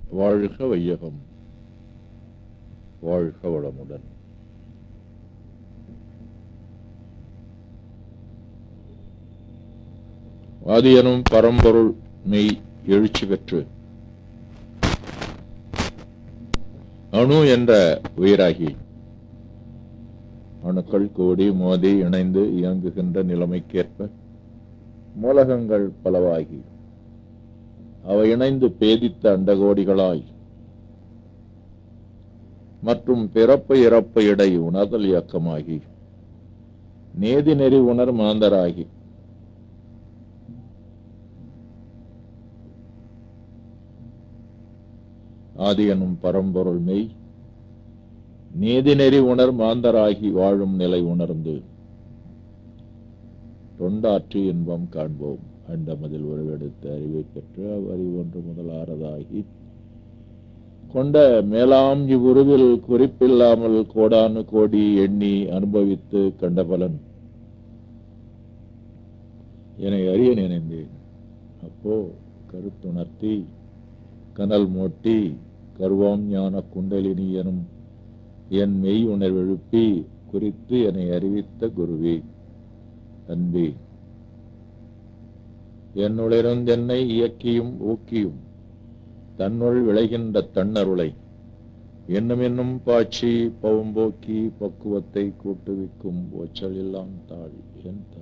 வாழ்க வையகம் வாழ்க வளமுடன் ஆதியனும் பரம்பொருள் மெய் எழுச்சி பெற்று அணு என்ற உயிராகி அணுக்கள் கூடி மோதி இணைந்து இயங்குகின்ற நிலைமைக்கேற்ப மூலகங்கள் பலவாகி அவை இணைந்து பேதித்த அண்டகோடிகளாய் மற்றும் பிறப்பு இறப்பு இடை உணர்தல் இயக்கமாகி நேதி நெறி உணர் மாந்தராகி ஆதி எனும் பரம்பொருள் மெய் நீதி நெறி உணர் மாந்தராகி வாழும் நிலை உணர்ந்து தொண்டாற்றி இன்பம் காண்போம் அண்டமதில் உருவெடுத்து அறிவை பெற்று அவ்வறிவு ஒன்று முதல் ஆறதாகி கொண்ட மேலாம் இவ்வுருவில் குறிப்பில்லாமல் கோடானு கோடி எண்ணி அனுபவித்து கண்ட பலன் என்னை அறிய நினைந்தேன் அப்போ கருத்துணர்த்தி கனல் மூட்டி கருவாம் ஞான குண்டலினி எனும் என் மெய் உணர்வெழுப்பி குறித்து என்னை அறிவித்த குருவே அன்பே என்னுளிருந்தென்னை இயக்கியும் ஊக்கியும் தன்னுள் விளைகின்ற தன்னருளை என்னும் என்னும் பாய்ச்சி பவும்போக்கி பக்குவத்தை கூட்டுவிக்கும் ஒச்சலில்லாம் தாழ் என் தர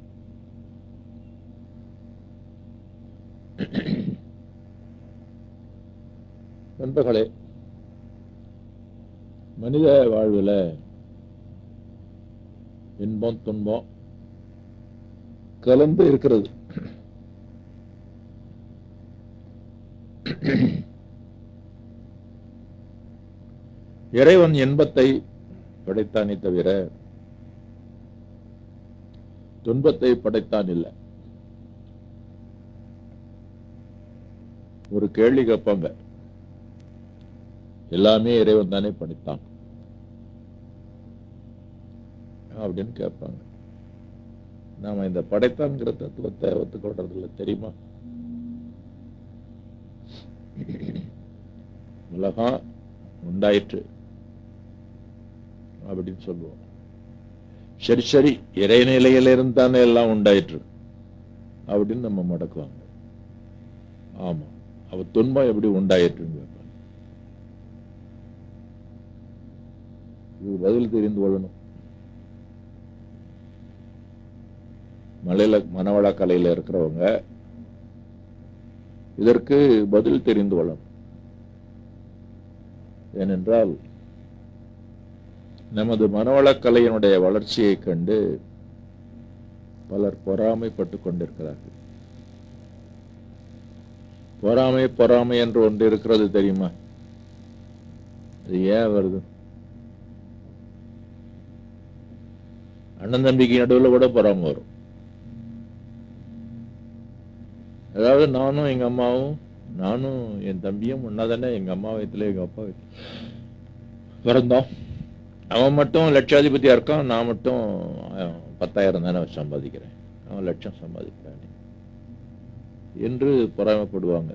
நண்பர்களே மனித வாழ்வில் இன்பம் துன்பம் கலந்து இருக்கிறது இறைவன் இன்பத்தை படைத்தானே தவிர துன்பத்தை படைத்தான் இல்லை ஒரு கேள்வி கேட்பாங்க எல்லாமே இறைவன் தானே படைத்தான் அப்படின்னு கேட்பாங்க நாம இந்த படைத்தான்கிற தத்துவத்தை ஒத்துக்கொள்றது இல்லை தெரியுமா உலகம் உண்டாயிற்று அப்படின்னு சொல்லுவோம் சரி சரி இறைநிலையில இருந்தானே எல்லாம் உண்டாயிற்று அப்படின்னு நம்ம மடக்குவாங்க ஆமா அவ துன்பம் எப்படி உண்டாயிற்றுன்னு கேட்பாங்க இது பதில் தெரிந்து கொள்ளணும் மலையில மனவள கலையில இருக்கிறவங்க இதற்கு பதில் தெரிந்து கொள்ளணும் ஏனென்றால் நமது மனவளக்கலையினுடைய வளர்ச்சியை கண்டு பலர் பொறாமைப்பட்டு கொண்டிருக்கிறார்கள் பொறாமை பொறாமை என்று ஒன்று இருக்கிறது தெரியுமா அது ஏன் வருது அண்ணன் தம்பிக்கு நடுவில் கூட பொறாமை வரும் அதாவது நானும் எங்க அம்மாவும் நானும் என் தம்பியும் ஒன்னா தானே எங்க அம்மா வயத்துல எங்க அப்பா வயத்துல பிறந்தோம் அவன் மட்டும் லட்சாதிபதியா இருக்கான் நான் மட்டும் பத்தாயிரம் தானே சம்பாதிக்கிறேன் அவன் லட்சம் சம்பாதிக்கிறான் என்று பொறாமைப்படுவாங்க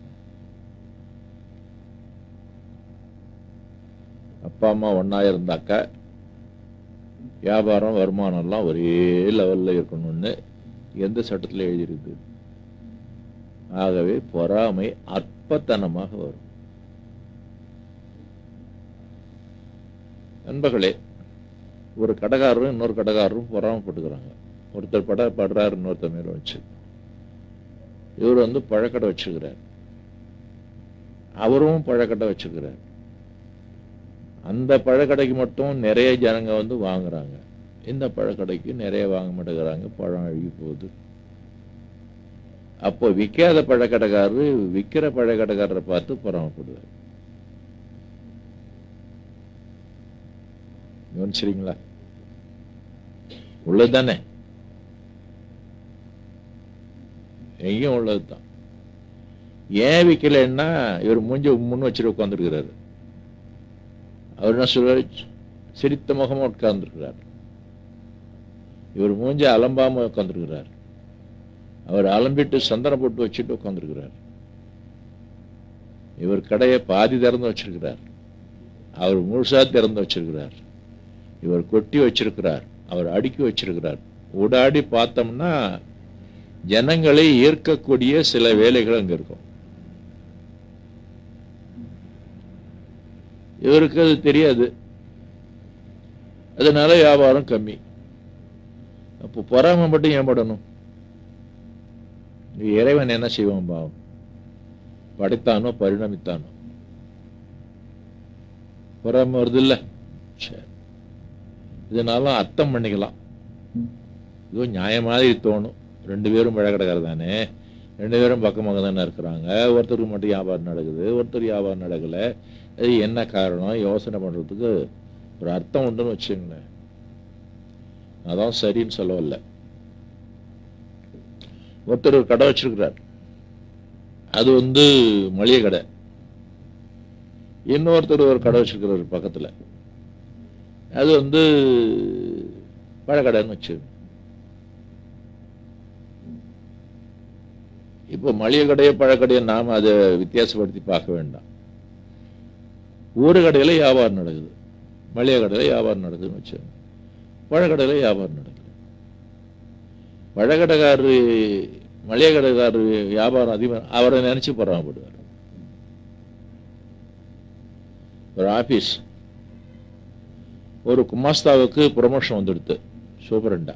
அப்பா அம்மா ஒன்னா இருந்தாக்க வியாபாரம் வருமானம் எல்லாம் ஒரே லெவல்ல இருக்கணும்னு எந்த சட்டத்தில் எழுதியிருக்கு ஆகவே பொறாமை அற்பத்தனமாக வரும் நண்பர்களே ஒரு கடைக்காரரும் இன்னொரு கடைக்காரரும் பொறாமப்பட்டுக்கிறாங்க ஒருத்தர் பட படுறாரு இன்னொருத்தர் மேல வச்சு இவர் வந்து பழக்கடை வச்சுக்கிறார் அவரும் பழக்கடை வச்சுக்கிறார் அந்த பழக்கடைக்கு மட்டும் நிறைய ஜனங்க வந்து வாங்குறாங்க இந்த பழக்கடைக்கு நிறைய வாங்க மாட்டேங்கிறாங்க பழம் அழுகி போகுது அப்போ விற்காத பழக்கடைக்காரரு விற்கிற பழக்கடைக்காரரை பார்த்து பொறாமப்படுவார் கவனிச்சிருங்களா உள்ளதுதானே எங்கேயும் உள்ளதுதான் ஏன் விற்கலைன்னா இவர் மூஞ்சி முன் வச்சுட்டு உட்காந்துருக்கிறாரு அவர் என்ன சொல்றாரு சிரித்த முகமா உட்கார்ந்துருக்கிறார் இவர் மூஞ்சி அலம்பாம உட்காந்துருக்கிறார் அவர் அலம்பிட்டு சந்தனம் போட்டு வச்சுட்டு உட்காந்துருக்கிறார் இவர் கடையை பாதி திறந்து வச்சிருக்கிறார் அவர் முழுசா திறந்து வச்சிருக்கிறார் இவர் கொட்டி வச்சிருக்கிறார் அவர் அடுக்கி வச்சிருக்கிறார் ஊடாடி பார்த்தோம்னா ஜனங்களை ஈர்க்கக்கூடிய சில வேலைகள் அங்க இருக்கும் இவருக்கு அது தெரியாது அதனால வியாபாரம் கம்மி அப்போ பொறாம மட்டும் ஏன்படணும் இறைவன் என்ன செய்வான் பாவம் படைத்தானோ பரிணமித்தானோ பொறாம வருது இல்ல சரி இதனால அர்த்தம் பண்ணிக்கலாம் இதோ நியாய மாதிரி தோணும் ரெண்டு பேரும் பழக்கடக்கார தானே ரெண்டு பேரும் பக்கமாக தானே இருக்கிறாங்க ஒருத்தருக்கு மட்டும் வியாபாரம் நடக்குது ஒருத்தர் வியாபாரம் நடக்கல அது என்ன காரணம் யோசனை பண்றதுக்கு ஒரு அர்த்தம் உண்டுன்னு வச்சுங்களேன் அதான் சரின்னு சொல்ல வரல ஒருத்தர் ஒரு கடை வச்சிருக்கிறார் அது வந்து மளிகை கடை இன்னொருத்தர் ஒரு கடை வச்சிருக்கிறார் பக்கத்துல அது வந்து பழக்கடைன்னு வச்சு இப்போ மளிகை கடையை பழக்கடையை நாம அதை வித்தியாசப்படுத்தி பார்க்க வேண்டாம் ஒரு கடையில வியாபாரம் நடக்குது மளிகை கடையில வியாபாரம் நடக்குதுன்னு வச்சோம் பழக்கடையில வியாபாரம் நடக்குது பழக்கடைக்காரரு மளிகை கடைக்காரரு வியாபாரம் அதிகம் அவரை நினைச்சு பொறாமப்படுவார் ஒரு ஆபீஸ் ஒரு குமாஸ்தாவுக்கு ப்ரொமோஷன் வந்துடுது சூப்பரண்டா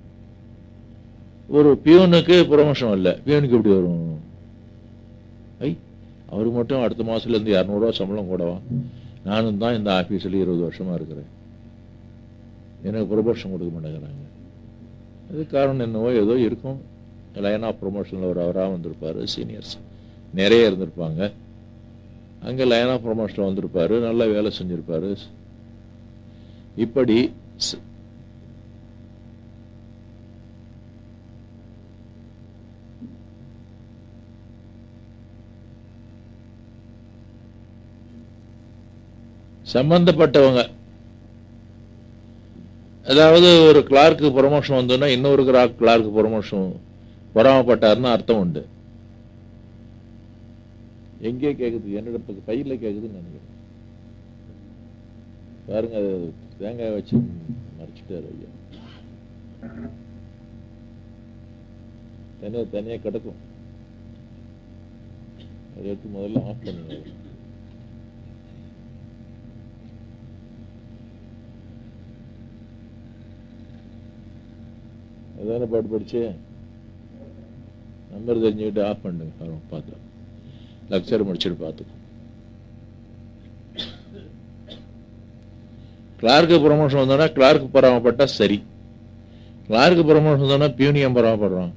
ஒரு பியூனுக்கு ப்ரொமோஷன் இல்லை பியூனுக்கு எப்படி வரும் ஐ அவருக்கு மட்டும் அடுத்த மாசத்துல இருந்து இரநூறுவா சம்பளம் கூடவா நானும் தான் இந்த ஆபீஸ்ல இருபது வருஷமா இருக்கிறேன் எனக்கு ப்ரொமோஷன் கொடுக்க மாட்டேங்கிறாங்க அது காரணம் என்னவோ ஏதோ இருக்கும் லைன் ஆஃப் ப்ரொமோஷனில் ஒரு அவராக வந்திருப்பாரு சீனியர்ஸ் நிறைய இருந்திருப்பாங்க அங்கே லைன் ஆஃப் ப்ரொமோஷனில் வந்திருப்பாரு நல்லா வேலை செஞ்சிருப்பாரு இப்படி ஸ்- சம்பந்தப்பட்டவங்க அதாவது ஒரு கிளார்க்கு ப்ரொமோஷன் வந்தோன்னா இன்னொரு கிளார்க்கு ப்ரொமோஷன் பொறாமப்பட்டாருன்னு அர்த்தம் உண்டு எங்கே கேக்குது என்னிடத்துக்கு கையில கேக்குதுன்னு நினைக்கிறேன் பாருங்க அது தேங்காய் வச்சு மறைச்சிட்டாரு ஐயா தனியா தனியா கிடக்கும் அதை எடுத்து முதல்ல ஆஃப் பண்ணுங்க அதானே பாட்டு படிச்சு நம்பர் தெரிஞ்சுக்கிட்டு ஆஃப் பண்ணுங்க பாருங்க பார்த்து லெக்சர் முடிச்சுட்டு பார்த்துக்கோ கிளார்க்கு ப்ரொமோஷன் வந்தோன்னா கிளார்க்கு பராமப்பட்டா சரி கிளார்க்கு ப்ரொமோஷன் வந்தோன்னா பியூனியம் பராமப்படுறான்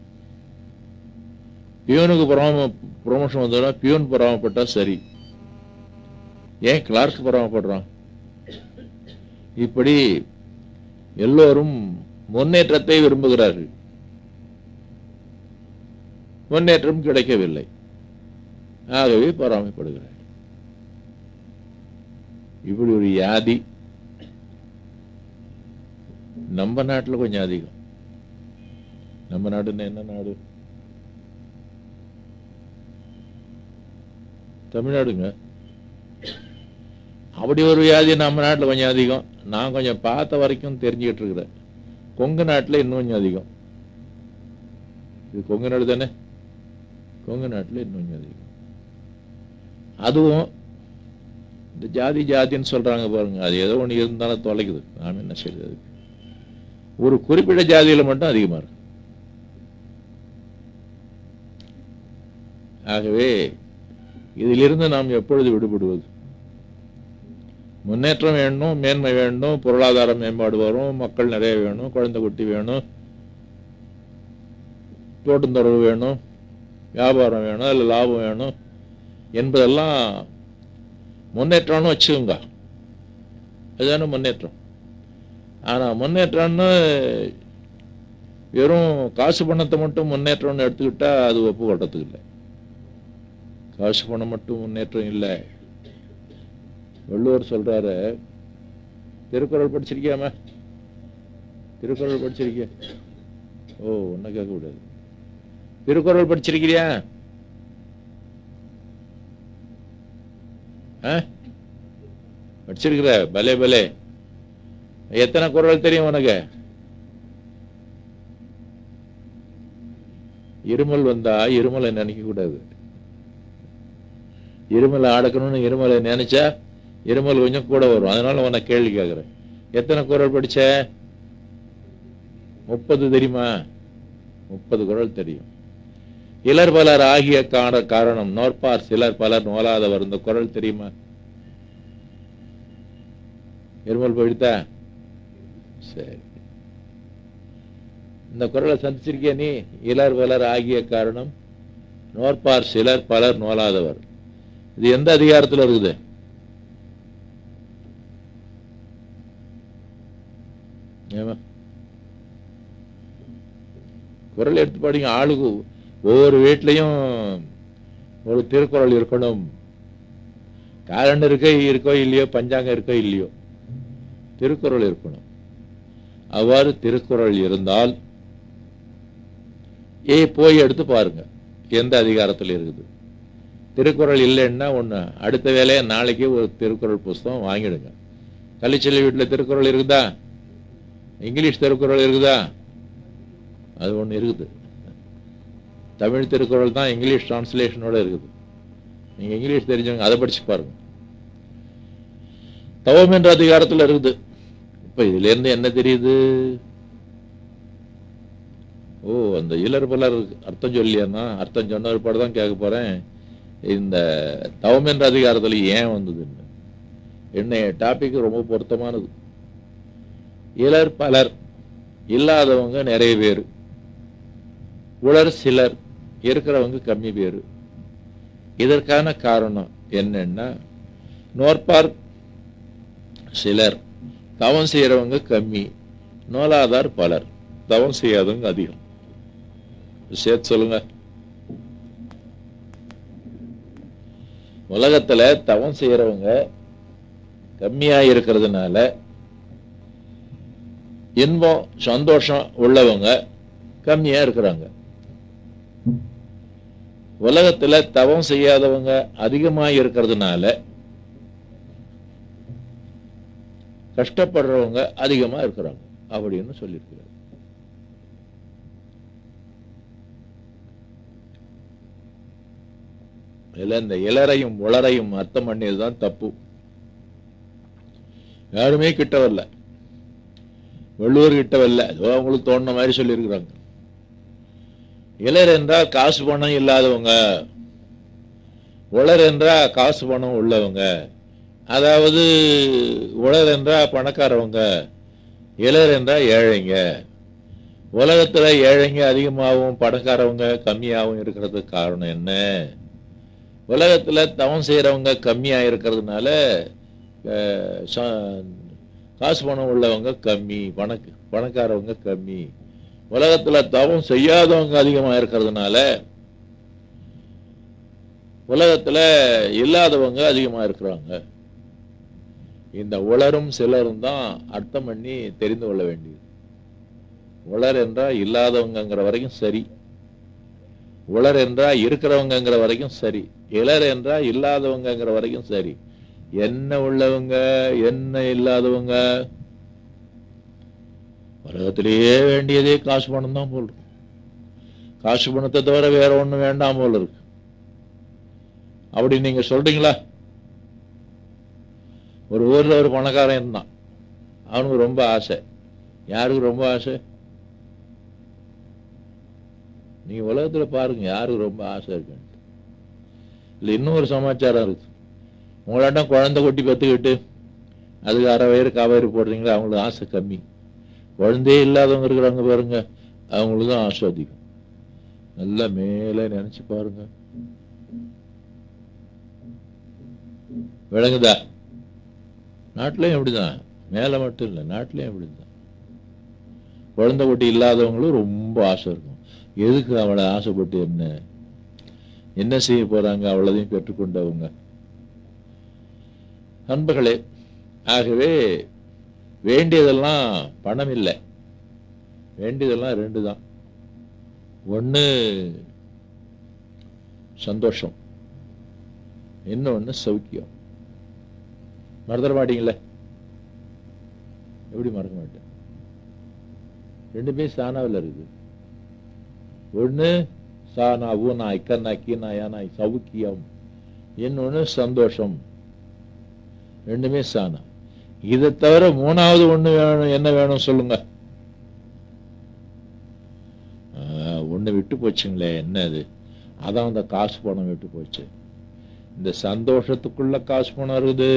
பியூனுக்கு பராம ப்ரொமோஷன் வந்தோன்னா பியூன் பராமப்பட்டா சரி ஏன் கிளார்க்கு பராமப்படுறான் இப்படி எல்லோரும் முன்னேற்றத்தை விரும்புகிறார்கள் முன்னேற்றம் கிடைக்கவில்லை ஆகவே பொறாமைப்படுகிறார் இப்படி ஒரு வியாதி நம்ம நாட்டுல கொஞ்சம் அதிகம் நம்ம நாடுன்னா என்ன நாடு தமிழ்நாடுங்க அப்படி ஒரு வியாதி நம்ம நாட்டுல கொஞ்சம் அதிகம் நான் கொஞ்சம் பார்த்த வரைக்கும் தெரிஞ்சுக்கிட்டு இருக்கிறேன் கொங்கு நாட்டுல இன்னும் கொஞ்சம் அதிகம் இது கொங்கு நாடு தானே கொங்கு நாட்டுல இன்னும் கொஞ்சம் அதிகம் அதுவும் இந்த ஜாதி ஜாதின்னு சொல்றாங்க பாருங்க அது ஏதோ ஒண்ணு இருந்தாலும் தொலைக்குது நானும் என்ன செய்யுது அதுக்கு ஒரு குறிப்பிட்ட ஜாதியில மட்டும் அதிகமா இருக்கு ஆகவே இதிலிருந்து நாம் எப்பொழுது விடுபடுவது முன்னேற்றம் வேணும் மேன்மை வேண்டும் பொருளாதார மேம்பாடு வரும் மக்கள் நிறைய வேணும் குழந்தை குட்டி வேணும் தோட்டந்தொடர்பு வேணும் வியாபாரம் வேணும் இல்லை லாபம் வேணும் என்பதெல்லாம் முன்னேற்றம்னு வச்சுக்கோங்க அதுதானே முன்னேற்றம் ஆனா முன்னேற்றம்னு வெறும் காசு பணத்தை மட்டும் முன்னேற்றம்னு எடுத்துக்கிட்டா அது ஒப்புக்கொள்றதுக்கு இல்லை காசு பணம் மட்டும் முன்னேற்றம் இல்லை வள்ளுவர் சொல்றாரு திருக்குறள் படிச்சிருக்கியாம திருக்குறள் படிச்சிருக்கிய ஓ ஒன்னும் கேட்க கூடாது திருக்குறள் படிச்சிருக்கிறியா ஆ? படிச்சிருக்கிற பலே பலே எத்தனை குரல் தெரியும் உனக்கு இருமல் வந்தா இருமலை நினைக்க கூடாது இருமலை அடக்கணும்னு இருமலை நினைச்சா இருமல் கொஞ்சம் கூட வரும் அதனால உன்னை கேள்வி கேட்கிறேன் எத்தனை குரல் படிச்ச முப்பது தெரியுமா முப்பது குரல் தெரியும் இலர் பலர் ஆகிய காண காரணம் நோற்பார் சிலர் பலர் நோலாதவர் இந்த குரல் தெரியுமா இருமல் போயிடுதா சரி இந்த குரலை சந்திச்சிருக்கிய நீ இலர் பலர் ஆகிய காரணம் நோற்பார் சிலர் பலர் நோலாதவர் இது எந்த அதிகாரத்துல இருக்குது ஏமா குரல் எடுத்து படிங்க ஆளுக்கு ஒவ்வொரு வீட்லயும் ஒரு திருக்குறள் இருக்கணும் காலண்டர் இருக்கோ இருக்கோ இல்லையோ பஞ்சாங்கம் இருக்கோ இல்லையோ திருக்குறள் இருக்கணும் அவ்வாறு திருக்குறள் இருந்தால் ஏ போய் எடுத்து பாருங்க எந்த அதிகாரத்தில் இருக்குது திருக்குறள் இல்லைன்னா ஒன்று அடுத்த வேலையை நாளைக்கு ஒரு திருக்குறள் புஸ்தகம் வாங்கிடுங்க கள்ளிச்செல்வி வீட்டில் திருக்குறள் இருக்குதா இங்கிலீஷ் திருக்குறள் இருக்குதா அது ஒன்று இருக்குது தமிழ் திருக்குறள் தான் இங்கிலீஷ் டிரான்ஸ்லேஷனோட இருக்குது நீங்க இங்கிலீஷ் தெரிஞ்சவங்க அதை படிச்சு பாருங்க தவம் என்ற அதிகாரத்தில் இருக்குது இப்ப இதுல இருந்து என்ன தெரியுது ஓ அந்த இலர் பலர் அர்த்தம் சொல்லியானா அர்த்தம் சொன்ன ஒருபாடு தான் கேட்க போறேன் இந்த தவம் என்ற அதிகாரத்துல ஏன் வந்ததுன்னு என்ன டாபிக் ரொம்ப பொருத்தமானது இலர் பலர் இல்லாதவங்க நிறைய பேர் உலர் சிலர் இருக்கிறவங்க கம்மி பேர் இதற்கான காரணம் என்னன்னா நோற்பார் சிலர் தவம் செய்யறவங்க கம்மி நோலாதார் பலர் தவம் செய்யாதவங்க அதிகம் சேர்த்து சொல்லுங்க உலகத்துல தவம் செய்யறவங்க கம்மியா இருக்கிறதுனால இன்பம் சந்தோஷம் உள்ளவங்க கம்மியா இருக்கிறாங்க உலகத்துல தவம் செய்யாதவங்க அதிகமா இருக்கிறதுனால கஷ்டப்படுறவங்க அதிகமா இருக்கிறாங்க அப்படின்னு சொல்லியிருக்கிறார் இதுல இந்த இளரையும் உளரையும் அர்த்தம் பண்ணியதுதான் தப்பு யாருமே கிட்ட வரல வள்ளுவர் கிட்ட வரல ஏதோ அவங்களுக்கு தோணுன மாதிரி சொல்லியிருக்கிறாங்க இளர் என்றால் காசு பணம் இல்லாதவங்க உளர் என்றா காசு பணம் உள்ளவங்க அதாவது உலர் என்றா பணக்காரவங்க இளர் என்றா ஏழைங்க உலகத்துல ஏழைங்க அதிகமாகவும் பணக்காரவங்க கம்மியாகவும் இருக்கிறதுக்கு காரணம் என்ன உலகத்துல தவம் செய்யறவங்க கம்மியா இருக்கிறதுனால அஹ், ச- காசு பணம் உள்ளவங்க கம்மி பணக்கு பணக்காரவங்க கம்மி உலகத்துல தவம் செய்யாதவங்க அதிகமா இருக்கிறதுனால உலகத்துல இல்லாதவங்க அதிகமா இருக்கிறாங்க இந்த உளரும் சிலரும் தான் அர்த்தம் பண்ணி தெரிந்து கொள்ள வேண்டியது உளர் என்றா இல்லாதவங்கங்கிற வரைக்கும் சரி உளர் என்றா இருக்கிறவங்கங்கிற வரைக்கும் சரி இளர் என்றா இல்லாதவங்கங்கிற வரைக்கும் சரி என்ன உள்ளவங்க என்ன இல்லாதவங்க உலகத்திலேயே வேண்டியதே காசு பணம் தான் போல் இருக்கு. காசு பணத்தை தவிர வேற ஒண்ணும் வேண்டாம் போல இருக்கு அப்படி நீங்க சொல்றீங்களா ஒரு ஊர்ல ஒரு பணக்காரன் இருந்தான் அவனுக்கு ரொம்ப ஆசை யாருக்கு ரொம்ப ஆசை நீங்க உலகத்துல பாருங்க யாருக்கு ரொம்ப ஆசை இருக்கு இல்ல இன்னொரு சமாச்சாரம் இருக்கு உங்களாட்டம் குழந்தை கொட்டி பெத்துக்கிட்டு அதுக்கு அரை வயிறு காவேரி போடுறீங்களா அவங்களுக்கு ஆசை கம்மி குழந்தையே இல்லாதவங்க இருக்கிறாங்க பாருங்க அவங்களுக்கு தான் ஆசை அதிகம் நல்லா மேலே நினைச்சு பாருங்க விளங்குதா நாட்டிலையும் அப்படிதான் மேலே மட்டும் இல்லை நாட்டிலையும் அப்படிதான் குழந்தை குட்டி இல்லாதவங்களும் ரொம்ப ஆசை இருக்கும் எதுக்கு அவளை ஆசைப்பட்டு என்ன என்ன செய்ய போறாங்க அவ்வளதையும் பெற்றுக்கொண்டவங்க நண்பர்களே ஆகவே வேண்டியதெல்லாம் பணம் இல்லை வேண்டியதெல்லாம் ரெண்டு தான் ஒன்று சந்தோஷம் இன்னொன்று சௌக்கியம் மறந்துட மாட்டீங்களே எப்படி மறக்க மாட்டேன் ரெண்டுமே சானாவில் இருக்குது ஒன்று சானா ஊனா இக்கண்ணா கீனா யானா சவுக்கியம் இன்னொன்று சந்தோஷம் ரெண்டுமே சானா இதை தவிர மூணாவது ஒண்ணு வேணும் என்ன வேணும் சொல்லுங்க ஒண்ணு விட்டு போச்சுங்களே என்ன அது அதான் அந்த காசு பணம் விட்டு போச்சு இந்த சந்தோஷத்துக்குள்ள காசு பணம் இருக்குது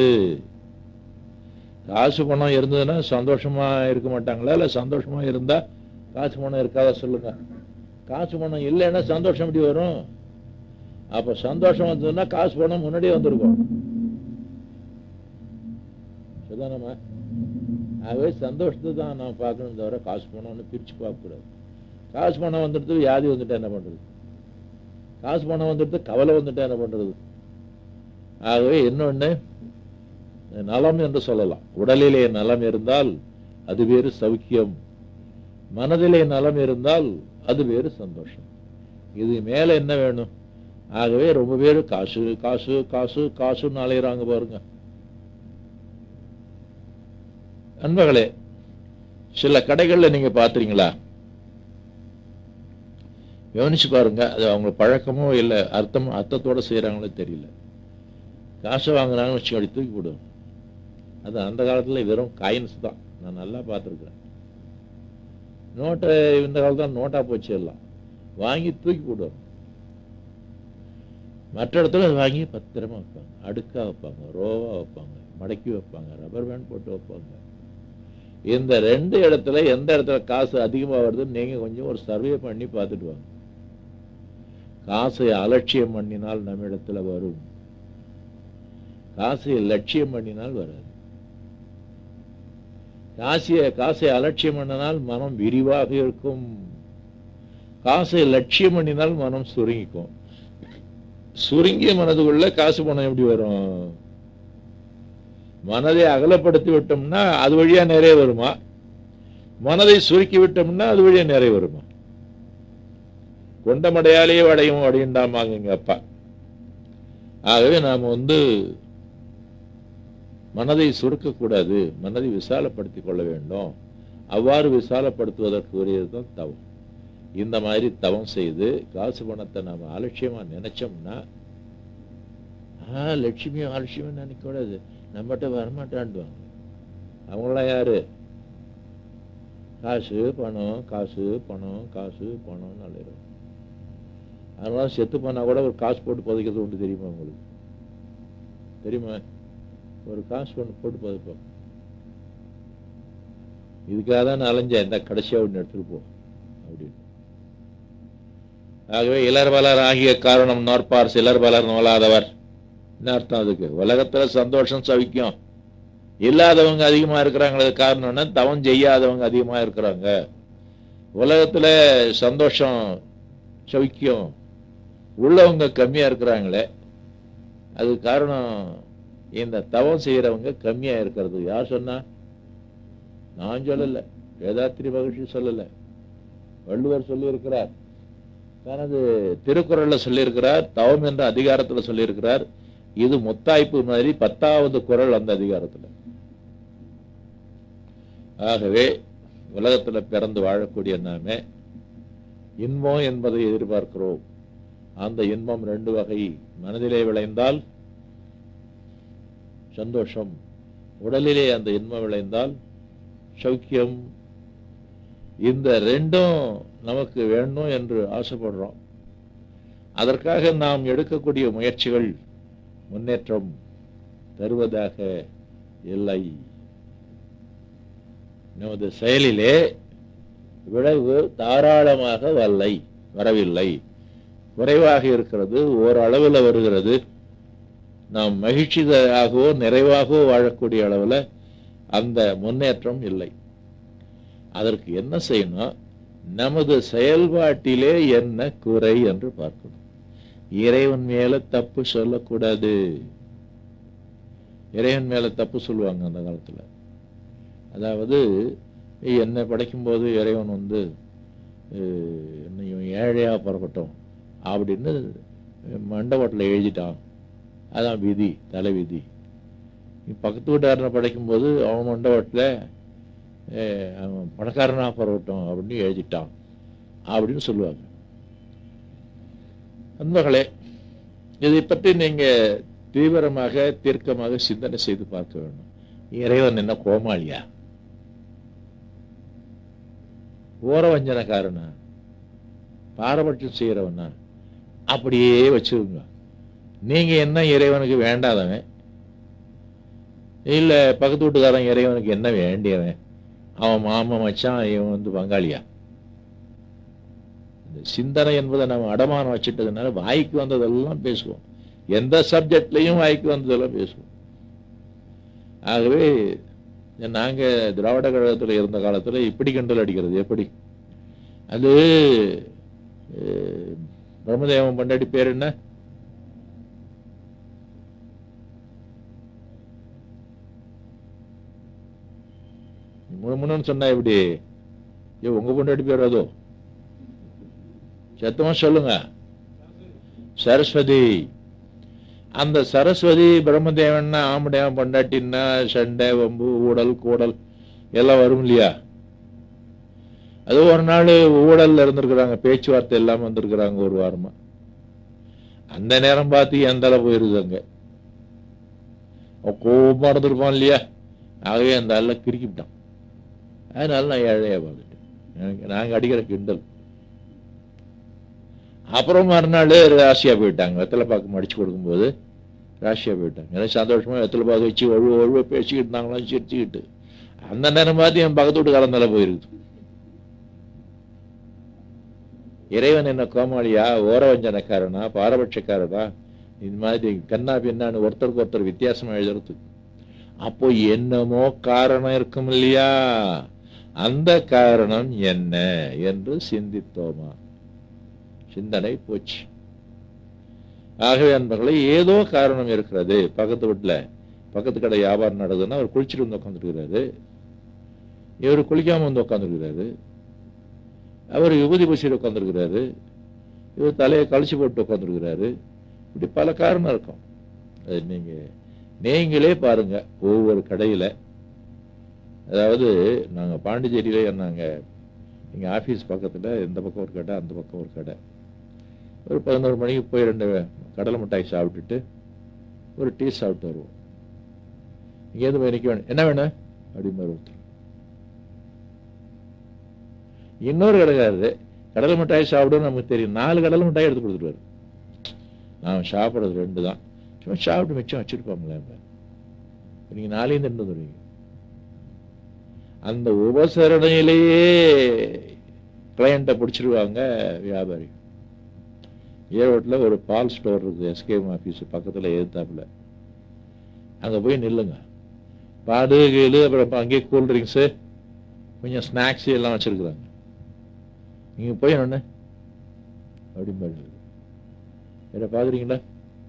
காசு பணம் இருந்ததுன்னா சந்தோஷமா இருக்க மாட்டாங்களா இல்ல சந்தோஷமா இருந்தா காசு பணம் இருக்காதா சொல்லுங்க காசு பணம் இல்லைன்னா சந்தோஷம் எப்படி வரும் அப்ப சந்தோஷம் வந்ததுன்னா காசு பணம் முன்னாடியே வந்திருக்கும் சரிதானம்மா ஆகவே சந்தோஷத்தை தான் நான் பார்க்கணும் தவிர காசு பணம்னு பிரிச்சு பார்க்கக்கூடாது காசு பணம் வந்துடுது வியாதி வந்துட்டா என்ன பண்றது காசு பணம் வந்துடுது கவலை வந்துட்டா என்ன பண்றது ஆகவே இன்னொன்னு நலம் என்று சொல்லலாம் உடலிலே நலம் இருந்தால் அது வேறு சௌக்கியம் மனதிலே நலம் இருந்தால் அது வேறு சந்தோஷம் இது மேல என்ன வேணும் ஆகவே ரொம்ப பேர் காசு காசு காசு காசுன்னு அலையிறாங்க பாருங்க நண்பர்களே சில கடைகள்ல நீங்க பாத்துறீங்களா கவனிச்சு பாருங்க அது அவங்க பழக்கமோ இல்லை அர்த்தமோ அர்த்தத்தோட செய்யறாங்களோ தெரியல காசை வாங்குறாங்கன்னு வச்சு தூக்கி போடுவோம் அது அந்த காலத்துல வெறும் காயின்ஸ் தான் நான் நல்லா பார்த்துருக்குறேன் நோட்டை இந்த காலத்துல நோட்டா போச்சு எல்லாம் வாங்கி தூக்கி போடுவாங்க மற்ற இடத்துல அதை வாங்கி பத்திரமா வைப்பாங்க அடுக்கா வைப்பாங்க ரோவா வைப்பாங்க மடக்கி வைப்பாங்க ரப்பர் பேண்ட் போட்டு வைப்பாங்க இந்த ரெண்டு இடத்துல எந்த இடத்துல காசு அதிகமா வருதுன்னு நீங்க கொஞ்சம் ஒரு சர்வே பண்ணி பார்த்துட்டு வாங்க காசை அலட்சியம் பண்ணினால் நம்ம இடத்துல வரும் காசை லட்சியம் பண்ணினால் வராது காசிய காசை அலட்சியம் பண்ணினால் மனம் விரிவாக இருக்கும் காசை லட்சியம் பண்ணினால் மனம் சுருங்கிக்கும் சுருங்கிய மனதுக்குள்ள காசு பணம் எப்படி வரும் மனதை அகலப்படுத்தி விட்டோம்னா அது வழியா நிறைய வருமா மனதை சுருக்கி விட்டோம்னா அது வழியா நிறைய வருமா கொண்டமடையாலேயே அடையும் அடையுண்டாமாங்க எங்க அப்பா ஆகவே நாம வந்து மனதை சுருக்கக்கூடாது மனதை விசாலப்படுத்திக் கொள்ள வேண்டும் அவ்வாறு விசாலப்படுத்துவதற்கு உரியதுதான் தவம் இந்த மாதிரி தவம் செய்து காசு பணத்தை நாம அலட்சியமா நினைச்சோம்னா ஆ லட்சுமியும் அலட்சியமும் நினைக்க கூடாது நம்மகிட்ட வரமாட்டான்டுவாங்க அவங்களாம் யாரு காசு பணம் காசு பணம் காசு பணம்னு அலையிறோம் அதனால செத்து போனா கூட ஒரு காசு போட்டு புதைக்கிறது உண்டு தெரியுமா உங்களுக்கு தெரியுமா ஒரு காசு ஒன்று போட்டு புதைப்போம் இதுக்காக தான் நான் அலைஞ்சேன் இந்த கடைசியா ஒன்று எடுத்துட்டு போ அப்படின்னு ஆகவே இளர் வளர் ஆகிய காரணம் நோற்பார் சிலர் வளர் நோலாதவர் என்ன அர்த்தம் அதுக்கு உலகத்துல சந்தோஷம் சவிக்கும் இல்லாதவங்க அதிகமா இருக்கிறாங்களே காரணம்னா தவம் செய்யாதவங்க அதிகமா இருக்கிறாங்க உலகத்துல சந்தோஷம் சவிக்கும் உள்ளவங்க கம்மியா இருக்கிறாங்களே அது காரணம் இந்த தவம் செய்யறவங்க கம்மியா இருக்கிறது யார் சொன்னா நான் சொல்லல வேதாத்திரி மகிழ்ச்சி சொல்லல வள்ளுவர் சொல்லி இருக்கிறார் தனது திருக்குறள்ல சொல்லியிருக்கிறார் தவம் என்ற அதிகாரத்துல சொல்லியிருக்கிறார் இது முத்தாய்ப்பு மாதிரி பத்தாவது குரல் அந்த அதிகாரத்துல ஆகவே உலகத்துல பிறந்து வாழக்கூடிய நாம இன்பம் என்பதை எதிர்பார்க்கிறோம் அந்த இன்பம் ரெண்டு வகை மனதிலே விளைந்தால் சந்தோஷம் உடலிலே அந்த இன்பம் விளைந்தால் சௌக்கியம் இந்த ரெண்டும் நமக்கு வேண்டும் என்று ஆசைப்படுறோம் அதற்காக நாம் எடுக்கக்கூடிய முயற்சிகள் முன்னேற்றம் தருவதாக இல்லை நமது செயலிலே விளைவு தாராளமாக வரலை வரவில்லை குறைவாக இருக்கிறது ஓரளவில் வருகிறது நாம் மகிழ்ச்சியாகவோ நிறைவாகவோ வாழக்கூடிய அளவில் அந்த முன்னேற்றம் இல்லை அதற்கு என்ன செய்யணும் நமது செயல்பாட்டிலே என்ன குறை என்று பார்க்கணும் இறைவன் மேல தப்பு சொல்லக்கூடாது இறைவன் மேல தப்பு சொல்லுவாங்க அந்த காலத்துல அதாவது என்னை படைக்கும்போது இறைவன் வந்து என்னையும் ஏழையா பிறக்கட்டும் அப்படின்னு மண்டபத்தில் எழுதிட்டான் அதான் விதி தலை விதி நீ பக்கத்து வீட்டுக்காரனை படைக்கும்போது அவன் மண்டபத்தில் அவன் பணக்காரனா பரவட்டும் அப்படின்னு எழுதிட்டான் அப்படின்னு சொல்லுவாங்க நண்பர்களே இதை பற்றி நீங்க தீவிரமாக தீர்க்கமாக சிந்தனை செய்து பார்க்க வேண்டும் இறைவன் என்ன கோமாளியா ஓரவஞ்சனக்காரனா பாரபட்சம் செய்யறவனா அப்படியே வச்சிருங்க நீங்க என்ன இறைவனுக்கு வேண்டாதவன் இல்ல பக்கத்து வீட்டுக்காரன் இறைவனுக்கு என்ன வேண்டியவன் அவன் மாமன் மச்சான் இவன் வந்து பங்காளியா இந்த சிந்தனை என்பதை நம்ம அடமானம் வச்சுட்டதுனால வாய்க்கு வந்ததெல்லாம் பேசுவோம் எந்த சப்ஜெக்ட்லையும் வாய்க்கு வந்ததெல்லாம் பேசுவோம் ஆகவே நாங்க திராவிட கழகத்துல இருந்த காலத்துல இப்படி கண்டல் அடிக்கிறது எப்படி அது அஹ், பிரம்மதேவன் பண்டாடி பேர் என்ன முணுமுணுன்னு சொன்னா எப்படி ஏ உங்க பொண்டாட்டி பேர் அதோ சத்தமா சொல்லுங்க சரஸ்வதி அந்த சரஸ்வதி பிரம்மதேவன்னா ஆம்படையான் பொண்டாட்டின்னா சண்டை வம்பு ஊடல் கூடல் எல்லாம் வரும் இல்லையா அது ஒரு நாள் ஊழல்ல இருந்திருக்கிறாங்க பேச்சுவார்த்தை இல்லாம வந்திருக்கிறாங்க ஒரு வாரமா அந்த நேரம் பார்த்து எந்த போயிருது அங்க அவன் கோபமா இருந்திருப்பான் இல்லையா ஆகவே அந்த ஆள்ல கிறுக்கிவிட்டான் அதனால நான் ஏழையா பார்த்துட்டேன் எனக்கு நாங்க அடிக்கிற கிண்டல் அப்புறம் மறுநாள் ராசியா போயிட்டாங்க வெத்தலை பாக்கு மடிச்சு கொடுக்கும்போது ராசியா போயிட்டாங்க எனக்கு சந்தோஷமா வெத்தலை பாக்கு வச்சு ஒழுவ ஒழுவ பேசிக்கிட்டு இருந்தாங்களாம் சிரிச்சுக்கிட்டு அந்த நேரம் பார்த்து என் பக்கத்து வீட்டு கலந்தால போயிருக்குது இறைவன் என்ன கோமாளியா ஓரவஞ்சனக்காரனா பாரபட்சக்காரனா இந்த மாதிரி கண்ணா பின்னான்னு ஒருத்தருக்கு ஒருத்தர் வித்தியாசமா எழுதுறது அப்போ என்னமோ காரணம் இருக்கும் இல்லையா அந்த காரணம் என்ன என்று சிந்தித்தோமா சிந்தனை போச்சு ஆகவே அன்பர்களே ஏதோ காரணம் இருக்கிறது பக்கத்து வீட்டுல பக்கத்து கடை வியாபாரம் நடக்குதுன்னா அவர் குளிச்சுட்டு வந்து உட்காந்துருக்கிறாரு இவர் குளிக்காம வந்து உட்காந்துருக்கிறாரு அவர் விபூதி பூசிட்டு உட்காந்துருக்கிறாரு இவர் தலையை கழிச்சு போட்டு உட்காந்துருக்கிறாரு இப்படி பல காரணம் இருக்கும் அது நீங்க நீங்களே பாருங்க ஒவ்வொரு கடையில அதாவது நாங்க பாண்டிச்சேரியில நாங்க எங்க ஆபீஸ் பக்கத்துல இந்த பக்கம் ஒரு கடை அந்த பக்கம் ஒரு கடை ஒரு பதினோரு மணிக்கு போய் ரெண்டு கடலை மிட்டாய் சாப்பிட்டுட்டு ஒரு டீ சாப்பிட்டு வருவோம் இங்கேருந்து போய் நிக்க வேணும் என்ன வேணும் அப்படிம்பாரு ஒருத்தர் இன்னொரு கடைக்காரரு கடலை மிட்டாய் சாப்பிடும் நமக்கு தெரியும் நாலு கடலை மிட்டாய் எடுத்து கொடுத்துருவாரு நான் சாப்பிட்றது ரெண்டு தான் சும்மா சாப்பிட்டு மிச்சம் வச்சிருப்பாங்களே நீங்க நாளையும் தின்னு வந்துடுவீங்க அந்த உபசரணையிலேயே கிளையண்ட்டை பிடிச்சிருவாங்க வியாபாரி ஈரோட்டில் ஒரு பால் ஸ்டோர் இருக்குது எஸ்கேஎம் ஆஃபீஸ் பக்கத்தில் எதிர்த்தாப்புல அங்கே போய் நில்லுங்க பாடு கீழு அப்புறம் அங்கேயே கூல் ட்ரிங்க்ஸு கொஞ்சம் ஸ்நாக்ஸ் எல்லாம் வச்சிருக்குறாங்க நீங்க போய் என்ன அப்படின்னு வேற பாக்குறீங்களா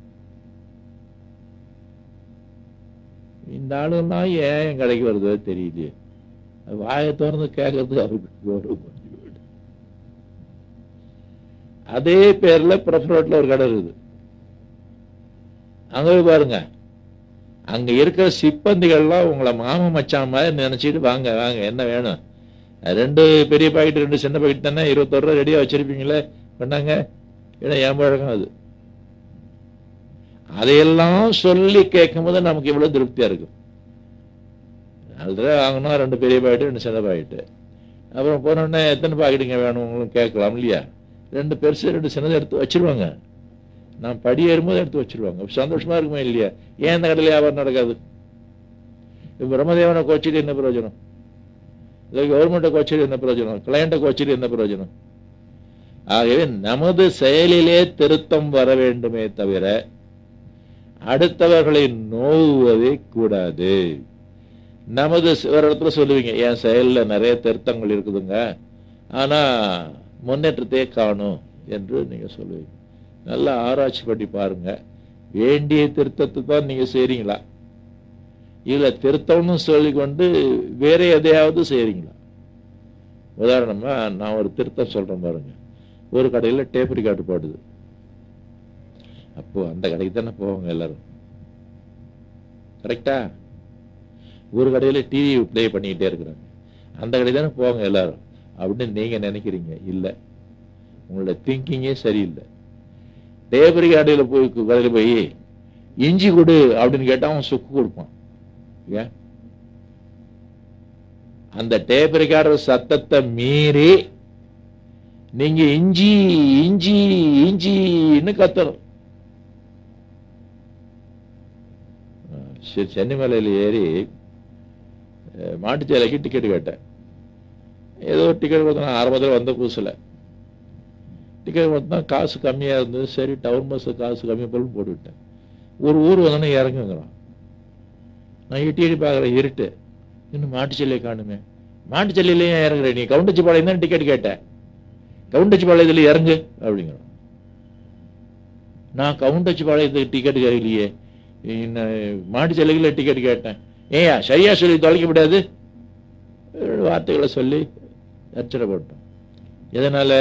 இந்த ஆளுலாம் ஏன் என் கடைக்கு வருதோ தெரியலையே அது வாயை திறந்து கேட்கறதுக்கு அவருக்கு கௌரவம் குறைஞ்சு போயிடுது. அதே பேர்ல பிரஃபரோட்ல ஒரு கடை இருக்குது அங்க போய் பாருங்க அங்க இருக்கிற சிப்பந்திகள்லாம் உங்களை மாமன் மச்சான் மாதிரி நினைச்சிட்டு வாங்க வாங்க என்ன வேணும் ரெண்டு பெரிய பாக்கெட் ரெண்டு சின்ன பாக்கெட் தானே இருபத்தொரு ரூபா ரெடியா வச்சிருப்பீங்களே பண்ணாங்க ஏன்னா என் பழக்கம் அது அதையெல்லாம் சொல்லி கேட்கும்போது நமக்கு இவ்வளவு திருப்தியா இருக்கும் அதுல வாங்கினா ரெண்டு பெரிய பாக்கெட் ரெண்டு சின்ன பாக்கெட்டு அப்புறம் போனோடனே எத்தனை பாக்கெட்டுங்க வேணும் உங்களுக்கு கேட்கலாம் இல்லையா ரெண்டு பெருசு ரெண்டு சின்னதை எடுத்து வச்சிருவாங்க நான் படி ஏறும்போது எடுத்து வச்சிருவாங்க அப்ப சந்தோஷமா இருக்குமே இல்லையா ஏன் இந்த கடையில் வியாபாரம் நடக்காது இப்ப பிரம்மதேவனை கோச்சிட்டு என்ன பிரயோஜனம் இல்லை கவர்மெண்ட்டை கோச்சிட்டு என்ன பிரயோஜனம் கிளையண்ட்டை கோச்சிட்டு என்ன பிரயோஜனம் ஆகவே நமது செயலிலே திருத்தம் வர வேண்டுமே தவிர அடுத்தவர்களை நோவுவதே கூடாது நமது ஸ்- ஒரு இடத்துல சொல்லுவீங்க என் செயல்ல நிறைய திருத்தங்கள் இருக்குதுங்க ஆனா முன்னேற்றத்தையே காணும் என்று நீங்க சொல்லுவீங்க நல்லா ஆராய்ச்சி பண்ணி பாருங்க வேண்டிய திருத்தத்தை தான் நீங்க செய்றீங்களா இல்ல திருத்தம்னு சொல்லிக்கொண்டு வேற எதையாவது செய்றீங்களா உதாரணமா நான் ஒரு திருத்தம் சொல்றேன் பாருங்க ஒரு கடையில டேப் ரிகார்டு போடுது அப்போ அந்த கடைக்கு தானே போவாங்க எல்லாரும் கரெக்டா ஒரு கடையில டிவி ப்ளே பண்ணிக்கிட்டே இருக்கிறாங்க அந்த கடை தானே போவாங்க எல்லாரும் அப்படின்னு நீங்க நினைக்கிறீங்க இல்ல உங்களோட திங்கிங்கே சரியில்லை டேபரி கடையில போய் கடையில போய் இஞ்சி கொடு அப்படின்னு கேட்டா அவன் சுக்கு கொடுப்பான் ஏன் அந்த டேப் ரெக்கார்டர் சத்தத்தை மீறி நீங்க இஞ்சி இஞ்சி இஞ்சின்னு கத்தணும் அஹ் சரி சென்னை மலையில ஏறி அஹ் மாட்டுச்சேலைக்கு டிக்கெட் கேட்டேன் ஏதோ டிக்கெட் கொடுத்தா ஆரம்பத்தில் வந்த புதுசுல டிக்கெட் கொடுத்தா காசு கம்மியா இருந்தது சரி டவுன் பஸ் காசு கம்மி போலும் போட்டுவிட்டேன் ஒரு ஊர் வந்தோன்னே இறங்குங்கிறான் நான் எட்டி எட்டி பார்க்குறேன் இருட்டு இன்னும் மாட்டுச்சல்லையை காணுமே மாட்டுச்சல்லையிலேயே இறங்குறேன் நீ கவுண்டச்சி பாளையம் தான் டிக்கெட் கேட்டேன் கவுண்டச்சி பாளையத்துல இறங்கு அப்படிங்கிறான் நான் கவுண்டச்சி பாளையத்துக்கு டிக்கெட் கேட்கலையே மாட்டுச்சல்லைக்குள்ள டிக்கெட் கேட்டேன் ஏயா சரியா சொல்லி தொலைக்க முடியாது வார்த்தைகளை சொல்லி அர்ச்சனை போட்டோம் எதனால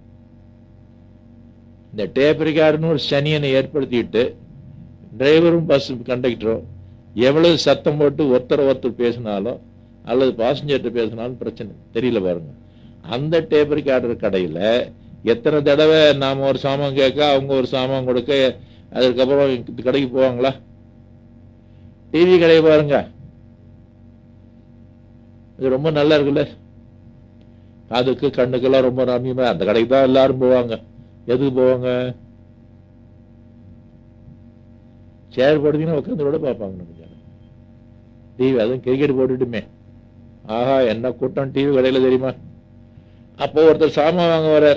இந்த டேப் ரெக்கார்டுன்னு ஒரு சனியனை ஏற்படுத்திட்டு டிரைவரும் பஸ் கண்டக்டரும் எவ்வளவு சத்தம் போட்டு ஒருத்தர் ஒருத்தர் பேசினாலும் அல்லது பாசஞ்சர்கிட்ட பேசினாலும் பிரச்சனை தெரியல பாருங்க அந்த டேப் ரெக்கார்டர் கடையில எத்தனை தடவை நாம ஒரு சாமான் கேட்க அவங்க ஒரு சாமான் கொடுக்க அதுக்கப்புறம் இந்த கடைக்கு போவாங்களா டிவி கடையை பாருங்க இது ரொம்ப நல்லா இருக்குல்ல காதுக்கு கண்ணுக்கெல்லாம் ரொம்ப ரம்யமா அந்த கடைக்கு தான் எல்லாரும் போவாங்க எதுக்கு போவாங்க சேர் போடுறீங்கன்னா உட்காந்து கூட பார்ப்பாங்க நம்ம டிவி அதுவும் கிரிக்கெட் போட்டுட்டுமே ஆஹா என்ன கூட்டம் டிவி கடையில தெரியுமா அப்போ ஒருத்தர் சாமான் வாங்க வர்றார்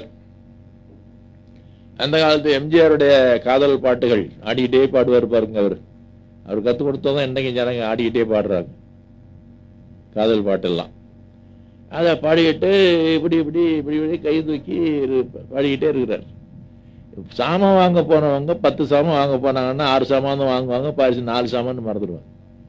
அந்த காலத்து எம்ஜிஆருடைய காதல் பாட்டுகள் ஆடிக்கிட்டே பாடுவார் பாருங்க அவர் அவர் கற்றுக் கொடுத்ததும் என்னைக்கு ஜனங்க ஆடிக்கிட்டே பாடுறாங்க காதல் பாட்டெல்லாம் அதை பாடிக்கிட்டு இப்படி இப்படி இப்படி இப்படி கை தூக்கி இரு- பாடிக்கிட்டே இருக்கிறார் சாமான் வாங்க போனவங்க பத்து சாமான் வாங்க போனாங்கன்னா ஆறு சாமான் தான் வாங்குவாங்க பாரிசு நாலு சாமான் மறந்துடுவாங்க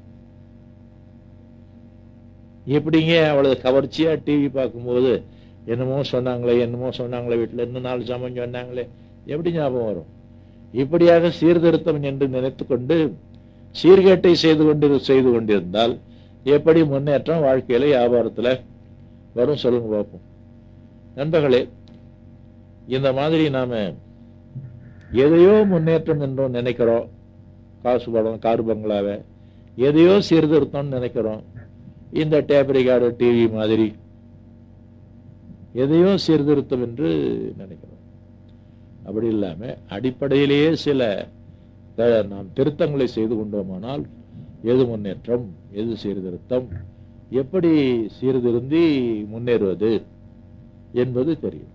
எப்படிங்க அவ்வளவு கவர்ச்சியா டிவி பார்க்கும்போது என்னமோ சொன்னாங்களே என்னமோ சொன்னாங்களே வீட்டுல இன்னும் நாலு சாமான் சொன்னாங்களே எப்படி ஞாபகம் வரும் இப்படியாக சீர்திருத்தம் என்று நினைத்துக்கொண்டு சீர்கேட்டை செய்து கொண்டு செய்து கொண்டிருந்தால் எப்படி முன்னேற்றம் வாழ்க்கையில வியாபாரத்துல வரும் சொல்லுங்க பார்ப்போம் நண்பர்களே இந்த மாதிரி நாம எதையோ முன்னேற்றம் என்றும் நினைக்கிறோம் காசு படம் கார் பங்களாவை எதையோ சீர்திருத்தம்னு நினைக்கிறோம் இந்த டேப் ரெக்கார்டு டிவி மாதிரி எதையோ சீர்திருத்தம் என்று நினைக்கிறோம் அப்படி இல்லாம அடிப்படையிலேயே சில த- நாம் திருத்தங்களை செய்து கொண்டோமானால் எது முன்னேற்றம் எது சீர்திருத்தம் எப்படி சீர்திருந்தி முன்னேறுவது என்பது தெரியும்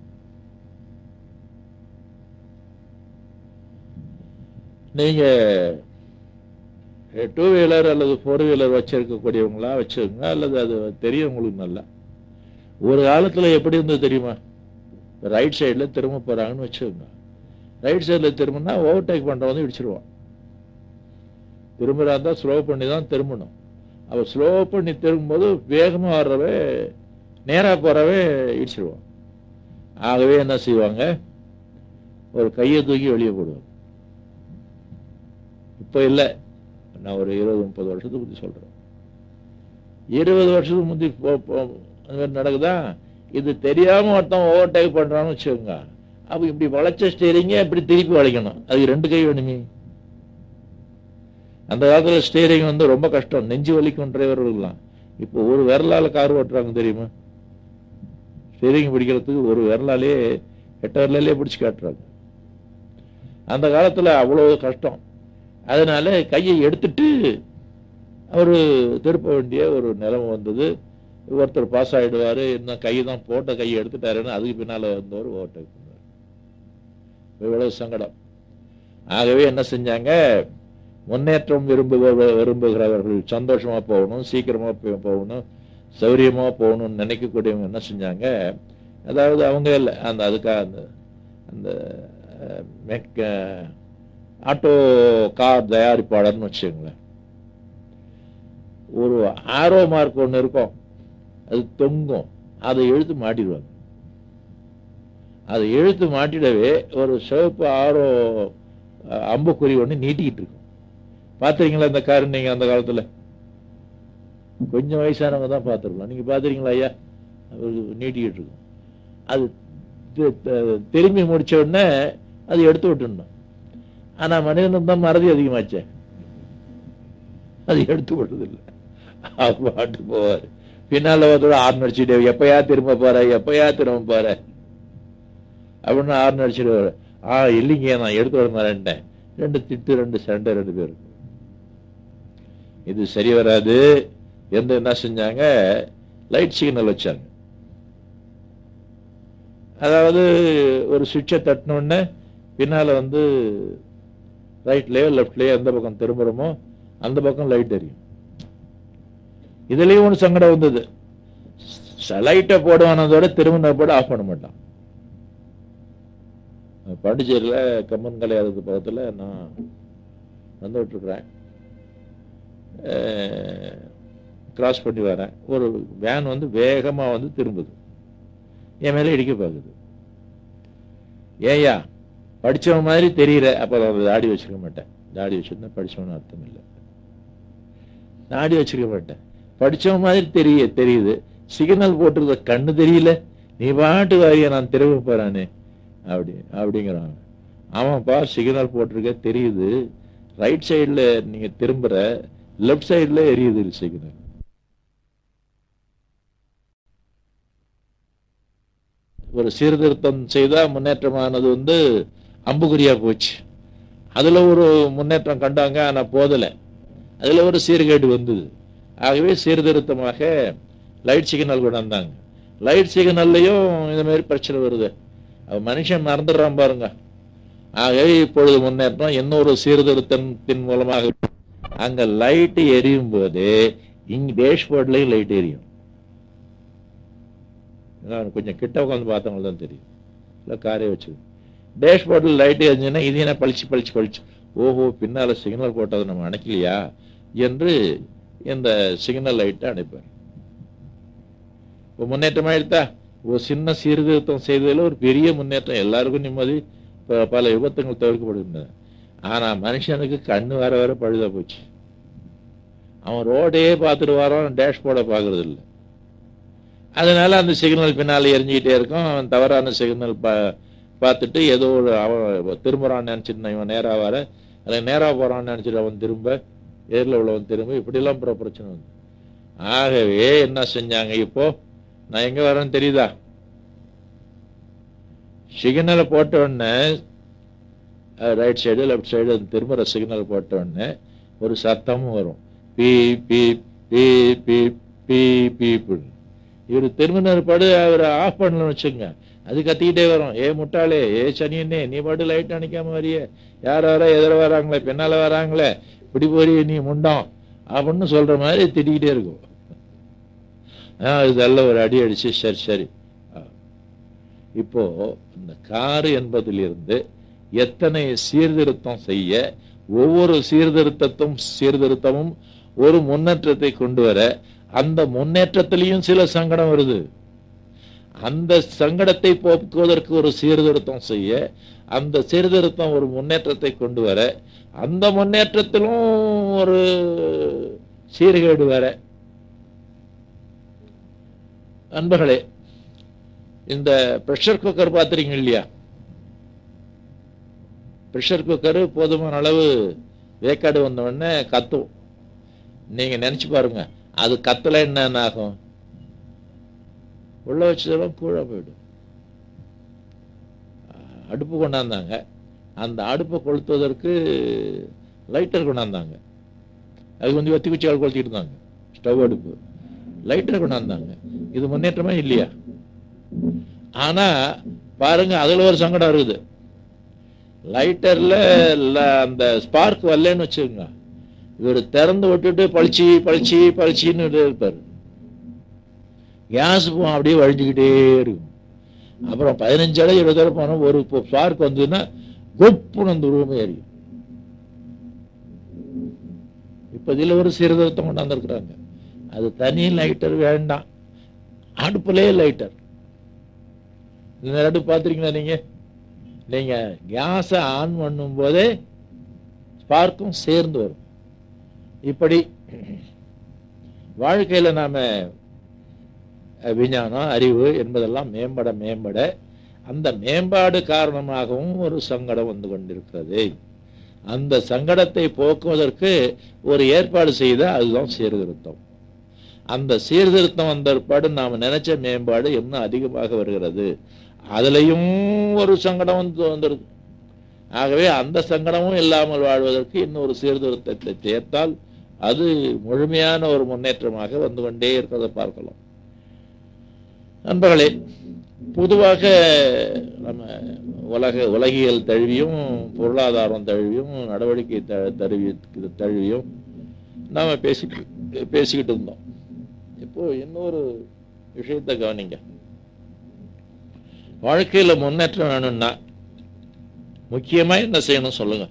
நீங்க டூ வீலர் அல்லது ஃபோர் வீலர் வச்சிருக்கக்கூடியவங்களா வச்சுக்கோங்க அல்லது அது தெரியும் உங்களுக்கு நல்லா ஒரு காலத்துல எப்படி இருந்தது தெரியுமா ரைட் சைடுல திரும்ப போறாங்கன்னு வச்சுக்கோங்க ரைட் சைடுல திரும்பினா ஓவர்டேக் பண்றவங்க இடிச்சிருவான் திரும்புறா இருந்தா ஸ்லோ பண்ணி தான் திரும்பணும் அவ ஸ்லோ பண்ணி திரும்பும்போது வேகமா வர்றவே நேரா போறவே இடிச்சிருவான் ஆகவே என்ன செய்வாங்க ஒரு கையை தூக்கி வெளியே போடுவாங்க இப்ப இல்ல நான் ஒரு இருபது முப்பது வருஷத்துக்கு பத்தி சொல்றேன் இருபது வருஷத்துக்கு முந்தி போ- போ- அந்த மாதிரி நடக்குதா இது தெரியாம ஒருத்தன் ஓவர்டேக் பண்றான்னு வச்சுக்கோங்க அப்ப இப்படி வளைச்ச ஸ்டேரிங்க இப்படி திருப்பி வளைக்கணும் அதுக்கு ரெண்டு கை வேணுமே அந்த காலத்துல ஸ்டேரிங் வந்து ரொம்ப கஷ்டம் நெஞ்சு வலிக்கும் டிரைவர்கள்லாம் இப்போ ஒரு விரலால கார் ஓட்டுறாங்க தெரியுமா ஸ்டேரிங் பிடிக்கிறதுக்கு ஒரு விரலாலே எட்ட விரலாலே பிடிச்சு காட்டுறாங்க அந்த காலத்துல அவ்வளவு கஷ்டம் அதனால கையை எடுத்துட்டு அவரு திருப்ப வேண்டிய ஒரு நிலைமை வந்தது ஒருத்தர் பாஸ் ஆயிடுவாரு இன்னும் கை தான் போட்ட கையை எடுத்துட்டாருன்னு அதுக்கு பின்னால வந்தவர் ஓவர்டேக் பண்ணுவார் இவ்வளவு சங்கடம் ஆகவே என்ன செஞ்சாங்க முன்னேற்றம் விரும்புக விரும்புகிறவர்கள் சந்தோஷமா போகணும் சீக்கிரமா போ- போகணும் சௌரியமா போகணும்னு நினைக்கக்கூடியவங்க என்ன செஞ்சாங்க அதாவது அவங்க இல்லை அந்த அதுக்காக அந்த அந்த அஹ், மெக்க ஆட்டோ கார் தயாரிப்பாளர்னு வச்சுக்கோங்களேன் ஒரு ஆரோ மார்க் ஒன்று இருக்கும் அது தொங்கும் அதை இழுத்து மாட்டிடுவாங்க அதை இழுத்து மாட்டிடவே ஒரு சிவப்பு ஆரோ அஹ், அம்புக்குறி ஒன்று நீட்டிக்கிட்டு இருக்கும் பார்த்துருக்கீங்களா இந்த கார் நீங்க அந்த காலத்துல கொஞ்சம் வயசானவங்க தான் பார்த்துருக்கலாம் நீங்க பார்த்துருக்கீங்களா ஐயா அவருக்கு நீட்டிக்கிட்டு இருக்கும் அது தி- தி- திரும்பி முடிச்ச உடனே அது எடுத்து விட்டுடணும் ஆனா மனிதனுக்கு தான் மறதி அதிகமாச்சே அது எடுத்து விடுறது இல்லை அவர் பாட்டு போவார் பின்னால வந்து ஆறு அடிச்சுட்டு எப்பயா திரும்ப போற எப்பயா திரும்ப போற அப்படின்னு ஆறு அடிச்சுட்டு ஆ இல்லைங்க நான் எடுத்து வர மாறேன்ட்டேன் ரெண்டு திட்டு ரெண்டு சண்டை ரெண்டு பேரும் இது சரி வராது எந்த என்ன செஞ்சாங்க லைட் சிக்னல் வச்சாங்க அதாவது ஒரு சுவிட்சை தட்டின உடனே பின்னால வந்து ரைட்லயோ லெஃப்ட்லயோ எந்த பக்கம் திரும்புறோமோ அந்த பக்கம் லைட் எரியும் இதுலயும் ஒன்று சங்கடம் வந்தது லைட்டை போடுவானதோட திரும்பின போட ஆஃப் பண்ண மாட்டான் பாண்டிச்சேரியில கம்மன் கலையாரத்து பக்கத்துல நான் வந்துட்டு இருக்கிறேன் கிராஸ் பண்ணி வரேன் ஒரு வேன் வந்து வேகமா வந்து திரும்புது என் மேல இடிக்க பார்க்குது ஏய்யா படிச்சவன் மாதிரி தெரியற அப்ப நான் தாடி வச்சிருக்க மாட்டேன் தாடி வச்சிருந்தா படிச்சவன் அர்த்தம் இல்லை தாடி வச்சிருக்க மாட்டேன் படிச்சவன் மாதிரி தெரிய தெரியுது சிக்னல் போட்டிருக்க கண்ணு தெரியல நீ பாட்டு வாரிய நான் திரும்ப போறானே அப்படி அப்படிங்கிறான் ஆமாப்பா சிக்னல் போட்டிருக்க தெரியுது ரைட் சைடுல நீங்க திரும்புற லெஃப்ட் சைடுல எரியுது சிக்னல் ஒரு சீர்திருத்தம் செய்தா முன்னேற்றமானது வந்து அம்புகுறியா போச்சு அதுல ஒரு முன்னேற்றம் கண்டாங்க ஆனா போதல அதுல ஒரு சீர்கேடு வந்தது ஆகவே சீர்திருத்தமாக லைட் சிக்னல் கொண்டு வந்தாங்க லைட் சிக்னல்லையும் இந்த மாதிரி பிரச்சனை வருது அது மனுஷன் மறந்துடுறான் பாருங்க ஆகவே இப்பொழுது முன்னேற்றம் இன்னொரு சீர்திருத்தத்தின் மூலமாக அங்க லைட் எரியும் போது இங்க டேஷ்போர்ட்லயும் லைட் எரியும் நான் கொஞ்சம் கிட்ட உட்காந்து பார்த்தவங்க தான் தெரியும் இல்லை காரே வச்சு டேஷ்போர்டில் லைட் எரிஞ்சுன்னா இது என்ன பளிச்சு பளிச்சு பளிச்சு ஓஹோ பின்னால சிக்னல் போட்டதை நம்ம அணைக்கலையா என்று இந்த சிக்னல் லைட்டை அணைப்பார் இப்போ முன்னேற்றமா எடுத்தா ஒரு சின்ன சீர்திருத்தம் செய்ததில் ஒரு பெரிய முன்னேற்றம் எல்லாருக்கும் நிம்மதி ப- பல விபத்துங்கள் தவிர்க்கப்படுகின்றன ஆனா மனுஷனுக்கு கண்ணு வர வர பழுதா போச்சு அவன் ரோடே பார்த்துட்டு வரான் டேஷ்போர்டை பார்க்கறது இல்லை அதனால அந்த சிக்னல் பின்னால எரிஞ்சுக்கிட்டே இருக்கும் அவன் தவறான சிக்னல் பா பார்த்துட்டு ஏதோ ஒரு அவன் திரும்புறான்னு நினைச்சிட்டு இவன் நேரா வர அல்ல நேரா போறான்னு நினைச்சிட்டு அவன் திரும்ப எதிரில் உள்ளவன் திரும்ப இப்படிலாம் அப்புறம் பிரச்சனை வந்து ஆகவே என்ன செஞ்சாங்க இப்போ நான் எங்க வரேன்னு தெரியுதா சிக்னலை போட்ட உடனே ரைட் சைடு லெஃப்ட் சைடு திரும்புற சிக்னல் போட்ட உடனே ஒரு சத்தமும் வரும் பீ பீ பீ பீ பீ பீப்புன்னு இவர் திரும்பினர் படு அவர் ஆஃப் பண்ணலன்னு வச்சுங்க அது கத்திக்கிட்டே வரும் ஏ முட்டாளே ஏ சனியனே நீ பாட்டு லைட் அணைக்காம வரியே யார் வர எதிர வராங்களே பின்னால வராங்களே இப்படி போறிய நீ முண்டம் அப்படின்னு சொல்ற மாதிரி திட்டிக்கிட்டே இருக்கும் ஆ, இதெல்லாம் ஒரு அடி அடிச்சு சரி சரி ஆ. இப்போ இந்த காரு என்பதிலிருந்து எத்தனை சீர்திருத்தம் செய்ய ஒவ்வொரு சீர்திருத்தத்தும் சீர்திருத்தமும் ஒரு முன்னேற்றத்தை கொண்டு வர அந்த முன்னேற்றத்திலையும் சில சங்கடம் வருது அந்த சங்கடத்தை போக்குவதற்கு ஒரு சீர்திருத்தம் செய்ய அந்த சீர்திருத்தம் ஒரு முன்னேற்றத்தை கொண்டு வர அந்த முன்னேற்றத்திலும் ஒரு சீர்கேடு வர நண்பர்களே இந்த ப்ரெஷர் குக்கர் பார்த்துறீங்க இல்லையா ப்ரெஷர் குக்கர் போதுமான அளவு வேக்காடு வந்த உடனே கத்தும் நீங்க நினைச்சு பாருங்க அது கத்தல என்ன ஆகும் உள்ள வச்சதெல்லாம் கூழ போயிடும் அடுப்பு கொண்டாந்தாங்க அந்த அடுப்பை கொளுத்துவதற்கு லைட்டர் கொண்டாந்தாங்க அது வந்து வெத்தி குச்சியால் கொளுத்திட்டு இருந்தாங்க ஸ்டவ் அடுப்பு லைட்டர் கொண்டாந்தாங்க இது முன்னேற்றமா இல்லையா ஆனா பாருங்க அதுல ஒரு சங்கடம் இருக்குது லைட்டர்ல அந்த ஸ்பார்க் வரலன்னு வச்சுக்கோங்க இவர் திறந்து விட்டுட்டு பளிச்சு பளிச்சு பளிச்சின்னு இருப்பாரு கேஸ் போகும் அப்படியே வழிஞ்சுக்கிட்டே இருக்கும் அப்புறம் பதினஞ்சு இடம் இருபது இடம் போனோம் ஒரு ஸ்பார்க் வந்ததுன்னா கொப்புன்னு அந்த உருவமே எரியும் இப்ப இதுல ஒரு சீர்திருத்தம் கொண்டாந்துருக்குறாங்க அது தனி லைட்டர் வேண்டாம் அடுப்புலே லைட்டர் இந்த அடுப்பு பார்த்துருக்கீங்களா நீங்க நீங்க கேஸை ஆன் பண்ணும் போதே ஸ்பார்க்கும் சேர்ந்து வரும் இப்படி வாழ்க்கையில நாம அஹ், விஞ்ஞானம் அறிவு என்பதெல்லாம் மேம்பட மேம்பட அந்த மேம்பாடு காரணமாகவும் ஒரு சங்கடம் வந்து கொண்டிருக்கிறது அந்த சங்கடத்தை போக்குவதற்கு ஒரு ஏற்பாடு செய்த அதுதான் சீர்திருத்தம் அந்த சீர்திருத்தம் வந்த பிற்பாடு நாம் நினைச்ச மேம்பாடு இன்னும் அதிகமாக வருகிறது அதுலயும் ஒரு சங்கடம் வந்து வந்துருது ஆகவே அந்த சங்கடமும் இல்லாமல் வாழ்வதற்கு இன்னொரு சீர்திருத்தத்தை சேர்த்தால் அது முழுமையான ஒரு முன்னேற்றமாக வந்து கொண்டே இருக்கிறதை பார்க்கலாம் நண்பர்களே பொதுவாக நம்ம உலக உலகியல் தழுவியும் பொருளாதாரம் தழுவியும் நடவடிக்கை த தழுவி தழுவியும் நாம பேசிக்கிட்டு பேசிக்கிட்டு இருந்தோம் இப்போ இன்னொரு விஷயத்தை கவனிங்க வாழ்க்கையில முன்னேற்றம் வேணும்னா முக்கியமா என்ன செய்யணும் சொல்லுங்க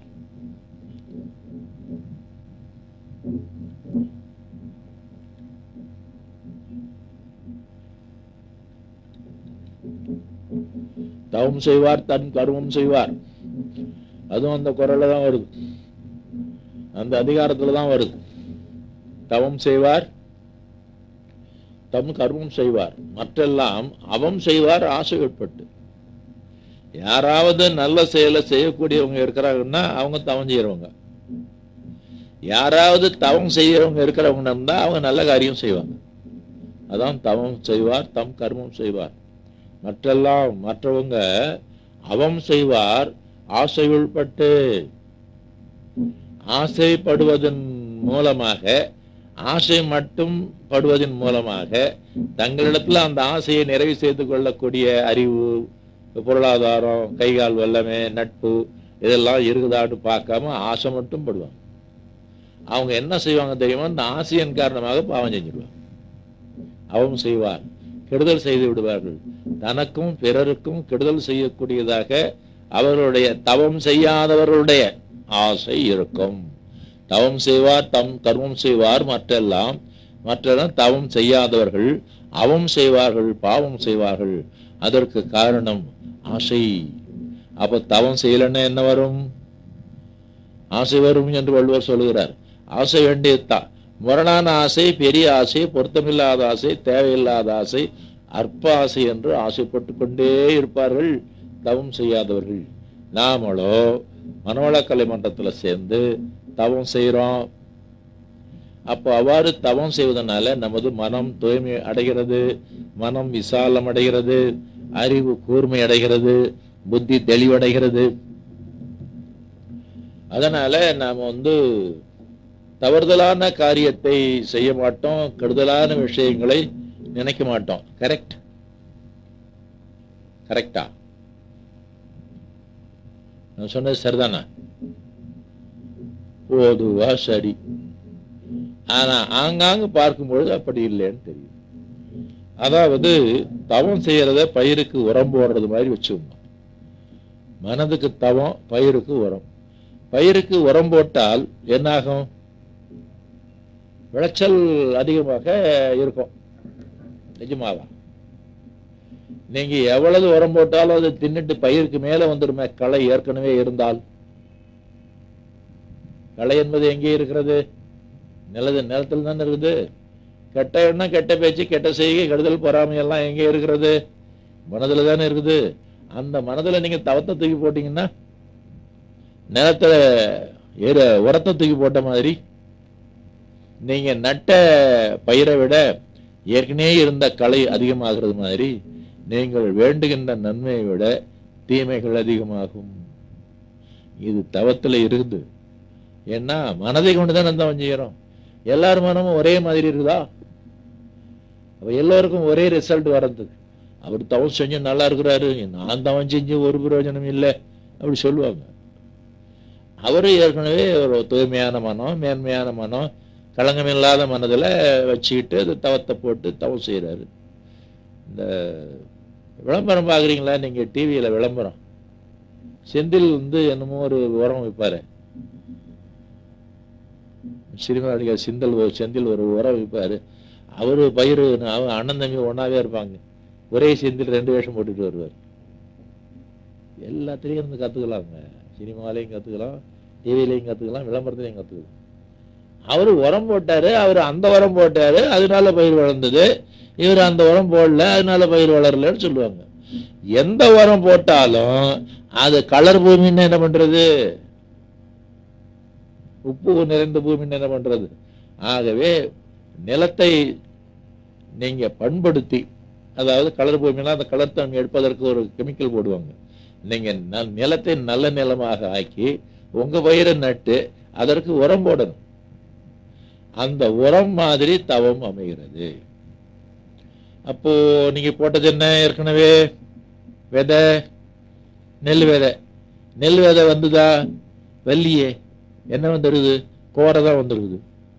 தவம் செய்வார் தன் கர்மம் செய்வார் அதுவும் அந்த குரல்ல தான் வருது அந்த அதிகாரத்துல தான் வருது தவம் செய்வார் தம் கர்மம் செய்வார் மற்றெல்லாம் அவம் செய்வார் ஆசை உட்பட்டு யாராவது நல்ல செயலை செய்யக்கூடியவங்க இருக்கிறாங்கன்னா அவங்க தவம் செய்யறவங்க யாராவது தவம் செய்யறவங்க இருக்கிறவங்க இருந்தா அவங்க நல்ல காரியம் செய்வாங்க அதான் தவம் செய்வார் தம் கர்மம் செய்வார் மற்றெல்லாம் மற்றவங்க அவம் செய்வார் ஆசை உள்பட்டு ஆசைப்படுவதன் மூலமாக ஆசை மட்டும் படுவதன் மூலமாக தங்களிடத்துல அந்த ஆசையை நிறைவு செய்து கொள்ளக்கூடிய அறிவு பொருளாதாரம் கைகால் வல்லமை நட்பு இதெல்லாம் இருக்குதான்னு பார்க்காம ஆசை மட்டும் படுவாங்க அவங்க என்ன செய்வாங்க தெரியுமா அந்த ஆசையின் காரணமாக பாவம் செஞ்சிடுவாங்க அவம் செய்வார் கெடுதல் செய்து விடுவார்கள் தனக்கும் பிறருக்கும் கெடுதல் செய்யக்கூடியதாக அவர்களுடைய தவம் செய்யாதவர்களுடைய ஆசை இருக்கும் தவம் செய்வார் தம் கர்மம் செய்வார் மற்றெல்லாம் மற்றெல்லாம் தவம் செய்யாதவர்கள் அவம் செய்வார்கள் பாவம் செய்வார்கள் அதற்கு காரணம் ஆசை அப்ப தவம் செய்யலன்னா என்ன வரும் ஆசை வரும் என்று வள்ளுவர் சொல்லுகிறார் ஆசை வேண்டியதுதான் முரணான ஆசை பெரிய ஆசை பொருத்தமில்லாத ஆசை தேவையில்லாத ஆசை அற்ப ஆசை என்று ஆசைப்பட்டு கொண்டே இருப்பார்கள் தவம் செய்யாதவர்கள் நாமளோ மனவளக்கலை மன்றத்துல சேர்ந்து தவம் செய்கிறோம் அப்போ அவ்வாறு தவம் செய்வதனால நமது மனம் தூய்மை அடைகிறது மனம் விசாலம் அடைகிறது அறிவு கூர்மை அடைகிறது புத்தி தெளிவடைகிறது அதனால நாம வந்து தவறுதலான காரியத்தை செய்ய மாட்டோம் கெடுதலான விஷயங்களை நினைக்க மாட்டோம் கரெக்ட் கரெக்டா நான் சொன்னது சரிதானா பொதுவா சரி ஆனா ஆங்காங்கு பார்க்கும்பொழுது அப்படி இல்லைன்னு தெரியும் அதாவது தவம் செய்யறத பயிருக்கு உரம் போடுறது மாதிரி வச்சுக்கணும் மனதுக்கு தவம் பயிருக்கு உரம் பயிருக்கு உரம் போட்டால் என்னாகும் விளைச்சல் அதிகமாக இருக்கும் நிஜமாவா நீங்க எவ்வளவு உரம் போட்டாலும் அது தின்னுட்டு பயிருக்கு மேல வந்துருமே களை ஏற்கனவே இருந்தால் களை என்பது எங்கே இருக்கிறது நிலது நிலத்தில் தானே இருக்குது கெட்ட எண்ணம் கெட்ட பேச்சு கெட்ட செய்கை கெடுதல் பொறாமை எல்லாம் எங்கே இருக்கிறது மனதுல தானே இருக்குது அந்த மனதுல நீங்க தவத்தை தூக்கி போட்டீங்கன்னா நிலத்துல ஏற உரத்தை தூக்கி போட்ட மாதிரி நீங்க நட்ட பயிரை விட ஏற்கனவே இருந்த களை அதிகமாகிறது மாதிரி நீங்கள் வேண்டுகின்ற நன்மையை விட தீமைகள் அதிகமாகும் இது தவத்துல இருக்குது ஏன்னா மனதை கொண்டு தான் தவம் செய்யறோம் எல்லார் மனமும் ஒரே மாதிரி இருக்குதா அப்ப எல்லோருக்கும் ஒரே ரிசல்ட் வர்றதுக்கு அவர் தவம் செஞ்சு நல்லா இருக்கிறாரு நான் தவம் செஞ்சு ஒரு பிரயோஜனம் இல்லை அப்படி சொல்லுவாங்க அவரு ஏற்கனவே ஒரு தூய்மையான மனம் மேன்மையான மனம் களங்கமில்லாத மனதில் வச்சுக்கிட்டு அது தவத்தை போட்டு தவம் செய்கிறாரு இந்த விளம்பரம் பார்க்குறீங்களா நீங்கள் டிவியில் விளம்பரம் செந்தில் வந்து என்னமோ ஒரு உரம் வைப்பாரு சினிமா நடிகர் சிந்தல் ஒரு செந்தில் ஒரு உரம் வைப்பாரு அவரு பயிர் அவன் அண்ணன் தம்பி ஒன்னாவே இருப்பாங்க ஒரே செந்தில் ரெண்டு வேஷம் போட்டுட்டு வருவார் எல்லாத்துலேயும் இருந்து கற்றுக்கலாங்க சினிமாலையும் கற்றுக்கலாம் டிவிலையும் கற்றுக்கலாம் விளம்பரத்துலையும் கற்றுக்கலாம் அவரு உரம் போட்டாரு அவர் அந்த உரம் போட்டாரு அதனால பயிர் வளர்ந்தது இவர் அந்த உரம் போடல அதனால பயிர் வளரலன்னு சொல்லுவாங்க எந்த உரம் போட்டாலும் அது கலர் பூமின்னு என்ன பண்றது உப்பு நிறைந்த பூமின்னு என்ன பண்றது ஆகவே நிலத்தை நீங்க பண்படுத்தி அதாவது கலர் பூமினா அந்த கலர் தன்மை எடுப்பதற்கு ஒரு கெமிக்கல் போடுவாங்க நீங்க ந- நிலத்தை நல்ல நிலமாக ஆக்கி உங்க பயிரை நட்டு அதற்கு உரம் போடணும் அந்த உரம் மாதிரி தவம் அமைகிறது அப்போ நீங்க போட்டது என்ன ஏற்கனவே விதை நெல் விதை நெல் விதை வந்துதா வெள்ளியே என்ன வந்துருது கோரை தான் வந்துருக்குது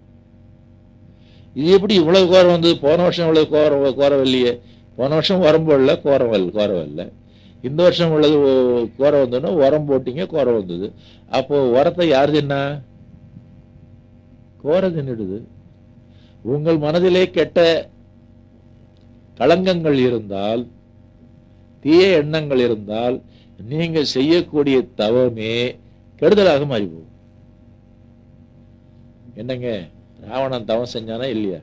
இது எப்படி இவ்வளவு கோரை வந்தது போன வருஷம் இவ்வளவு கோரை கோரை வெள்ளியே போன வருஷம் உரம் போடல கோரை வல் கோரை வரல இந்த வருஷம் உள்ளது ஓ- கோரை வந்ததுன்னா உரம் போட்டீங்க கோரை வந்தது அப்போ உரத்தை யார் தின்னா கோரை தின்னுடுது உங்கள் மனதிலே கெட்ட களங்கங்கள் இருந்தால் தீய எண்ணங்கள் இருந்தால் நீங்க செய்யக்கூடிய தவமே கெடுதலாக மாறி போகும் என்னங்க ராவணன் தவம் செஞ்சானா இல்லையா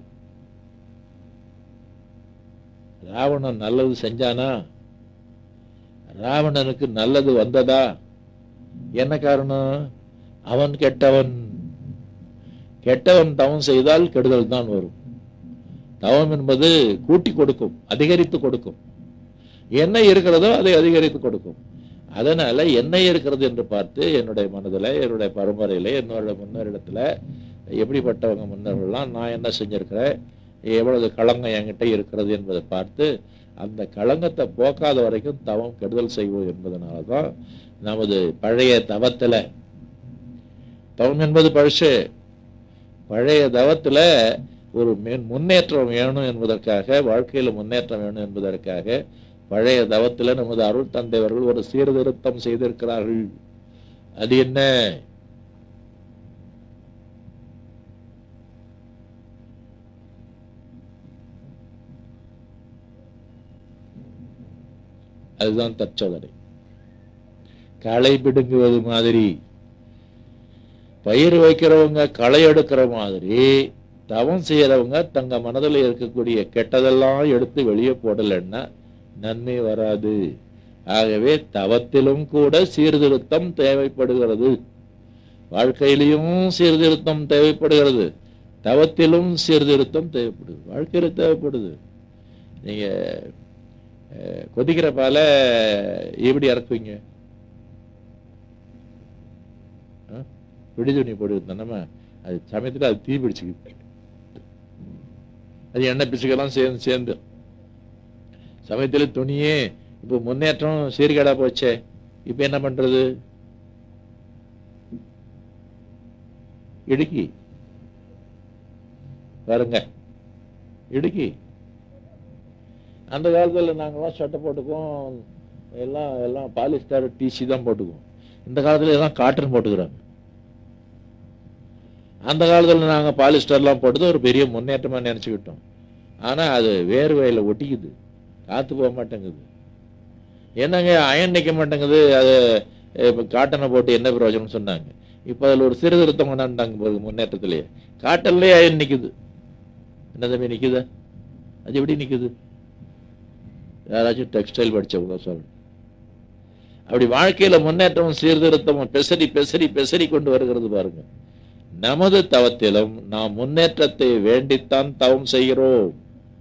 ராவணன் நல்லது செஞ்சானா ராவணனுக்கு நல்லது வந்ததா என்ன காரணம் அவன் கெட்டவன் கெட்டவன் தவம் செய்தால் கெடுதல் தான் வரும் தவம் என்பது கூட்டி கொடுக்கும் அதிகரித்து கொடுக்கும் என்ன இருக்கிறதோ அதை அதிகரித்து கொடுக்கும் அதனால என்ன இருக்கிறது என்று பார்த்து என்னுடைய மனதில் என்னுடைய பரம்பரையில என்னோட முன்னோரிடத்துல எப்படிப்பட்டவங்க முன்னோர்கள்லாம் நான் என்ன செஞ்சிருக்கிறேன் எவ்வளவு களங்கம் என்கிட்ட இருக்கிறது என்பதை பார்த்து அந்த களங்கத்தை போக்காத வரைக்கும் தவம் கெடுதல் செய்வோம் என்பதனால தான் நமது பழைய தவத்துல தவம் என்பது பழசு பழைய தவத்துல ஒரு மே- முன்னேற்றம் வேணும் என்பதற்காக வாழ்க்கையில முன்னேற்றம் வேணும் என்பதற்காக பழைய தவத்துல நமது அருள் தந்தைவர்கள் ஒரு சீர்திருத்தம் செய்திருக்கிறார்கள் அது என்ன அதுதான் தற்சோதனை களை பிடுங்குவது மாதிரி பயிர் வைக்கிறவங்க களை எடுக்கிற மாதிரி தவம் செய்யறவங்க தங்க மனதில் இருக்கக்கூடிய கெட்டதெல்லாம் எடுத்து வெளியே போடலைன்னா நன்மை வராது ஆகவே தவத்திலும் கூட சீர்திருத்தம் தேவைப்படுகிறது வாழ்க்கையிலையும் சீர்திருத்தம் தேவைப்படுகிறது தவத்திலும் சீர்திருத்தம் தேவைப்படுது வாழ்க்கையில தேவைப்படுது நீங்க அஹ், கொதிக்கிற பாலை எப்படி இறக்குவீங்க ஆ? விடி துணி போட்டு நம்ம அது சமயத்துல அது தீ பிடிச்சுக்கிட்டு அது எண்ணெய் பிசுக்கெல்லாம் சேர்ந்து சேர்ந்து சமயத்துல துணியே இப்போ முன்னேற்றம் சீர்கேடா போச்சே இப்போ என்ன பண்றது இடுக்கி பாருங்க இடுக்கி அந்த காலத்துல நாங்கெல்லாம் சட்டை போட்டுக்குவோம் எல்லாம் எல்லாம் பாலிஸ்டர் டிசி தான் போட்டுக்குவோம் இந்த காலத்துல எல்லாம் காட்டன் போட்டுக்கிறாங்க அந்த காலத்துல நாங்க பாலிஸ்டர்லாம் போட்டது ஒரு பெரிய முன்னேற்றமா நினைச்சுக்கிட்டோம் ஆனா அது வேர்வையில ஒட்டிக்குது காத்து போக மாட்டேங்குது என்னங்க அயன் நிக்க மாட்டேங்குது அது இப்ப காட்டனை போட்டு என்ன பிரயோஜனம் சொன்னாங்க இப்ப அதுல ஒரு சீர்திருத்தம் கொண்டாண்டாங்க பாருங்க முன்னேற்றத்திலேயே காட்டன்லயே அயன் நிக்குது என்ன தம்பி நிக்குதா அது எப்படி நிக்குது யாராச்சும் டெக்ஸ்டைல் படிச்சவங்க சொல்லணும் அப்படி வாழ்க்கையில முன்னேற்றமும் சீர்திருத்தமும் பெசரி பெசரி பெசரி கொண்டு வருகிறது பாருங்க நமது தவத்திலும் நாம் முன்னேற்றத்தை வேண்டித்தான் தவம் செய்கிறோம்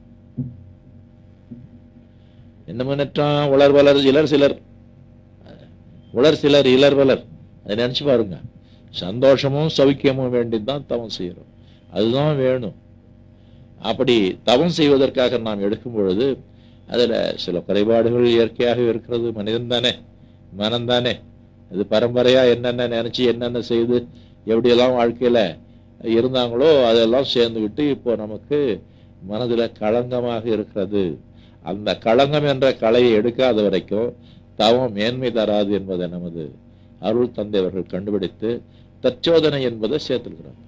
என்ன முன்னேற்றம் உலர் வளர் இலர் சிலர் உலர் சிலர் இலர் வளர் அதை நினைச்சு பாருங்க சந்தோஷமும் சௌக்கியமும் வேண்டித்தான் தவம் செய்கிறோம் அதுதான் வேணும் அப்படி தவம் செய்வதற்காக நாம் எடுக்கும் பொழுது அதுல சில குறைபாடுகள் இயற்கையாக இருக்கிறது மனிதன் தானே மனம் தானே அது பரம்பரையா என்னென்ன நினைச்சு என்னென்ன செய்து எப்படியெல்லாம் வாழ்க்கையில இருந்தாங்களோ அதெல்லாம் சேர்ந்துக்கிட்டு இப்போ நமக்கு மனதுல களங்கமாக இருக்கிறது அந்த களங்கம் என்ற கலையை எடுக்காத வரைக்கும் தவம் மேன்மை தராது என்பதை நமது அருள் தந்தையவர்கள் கண்டுபிடித்து தற்சோதனை என்பதை சேர்த்துருக்கிறாங்க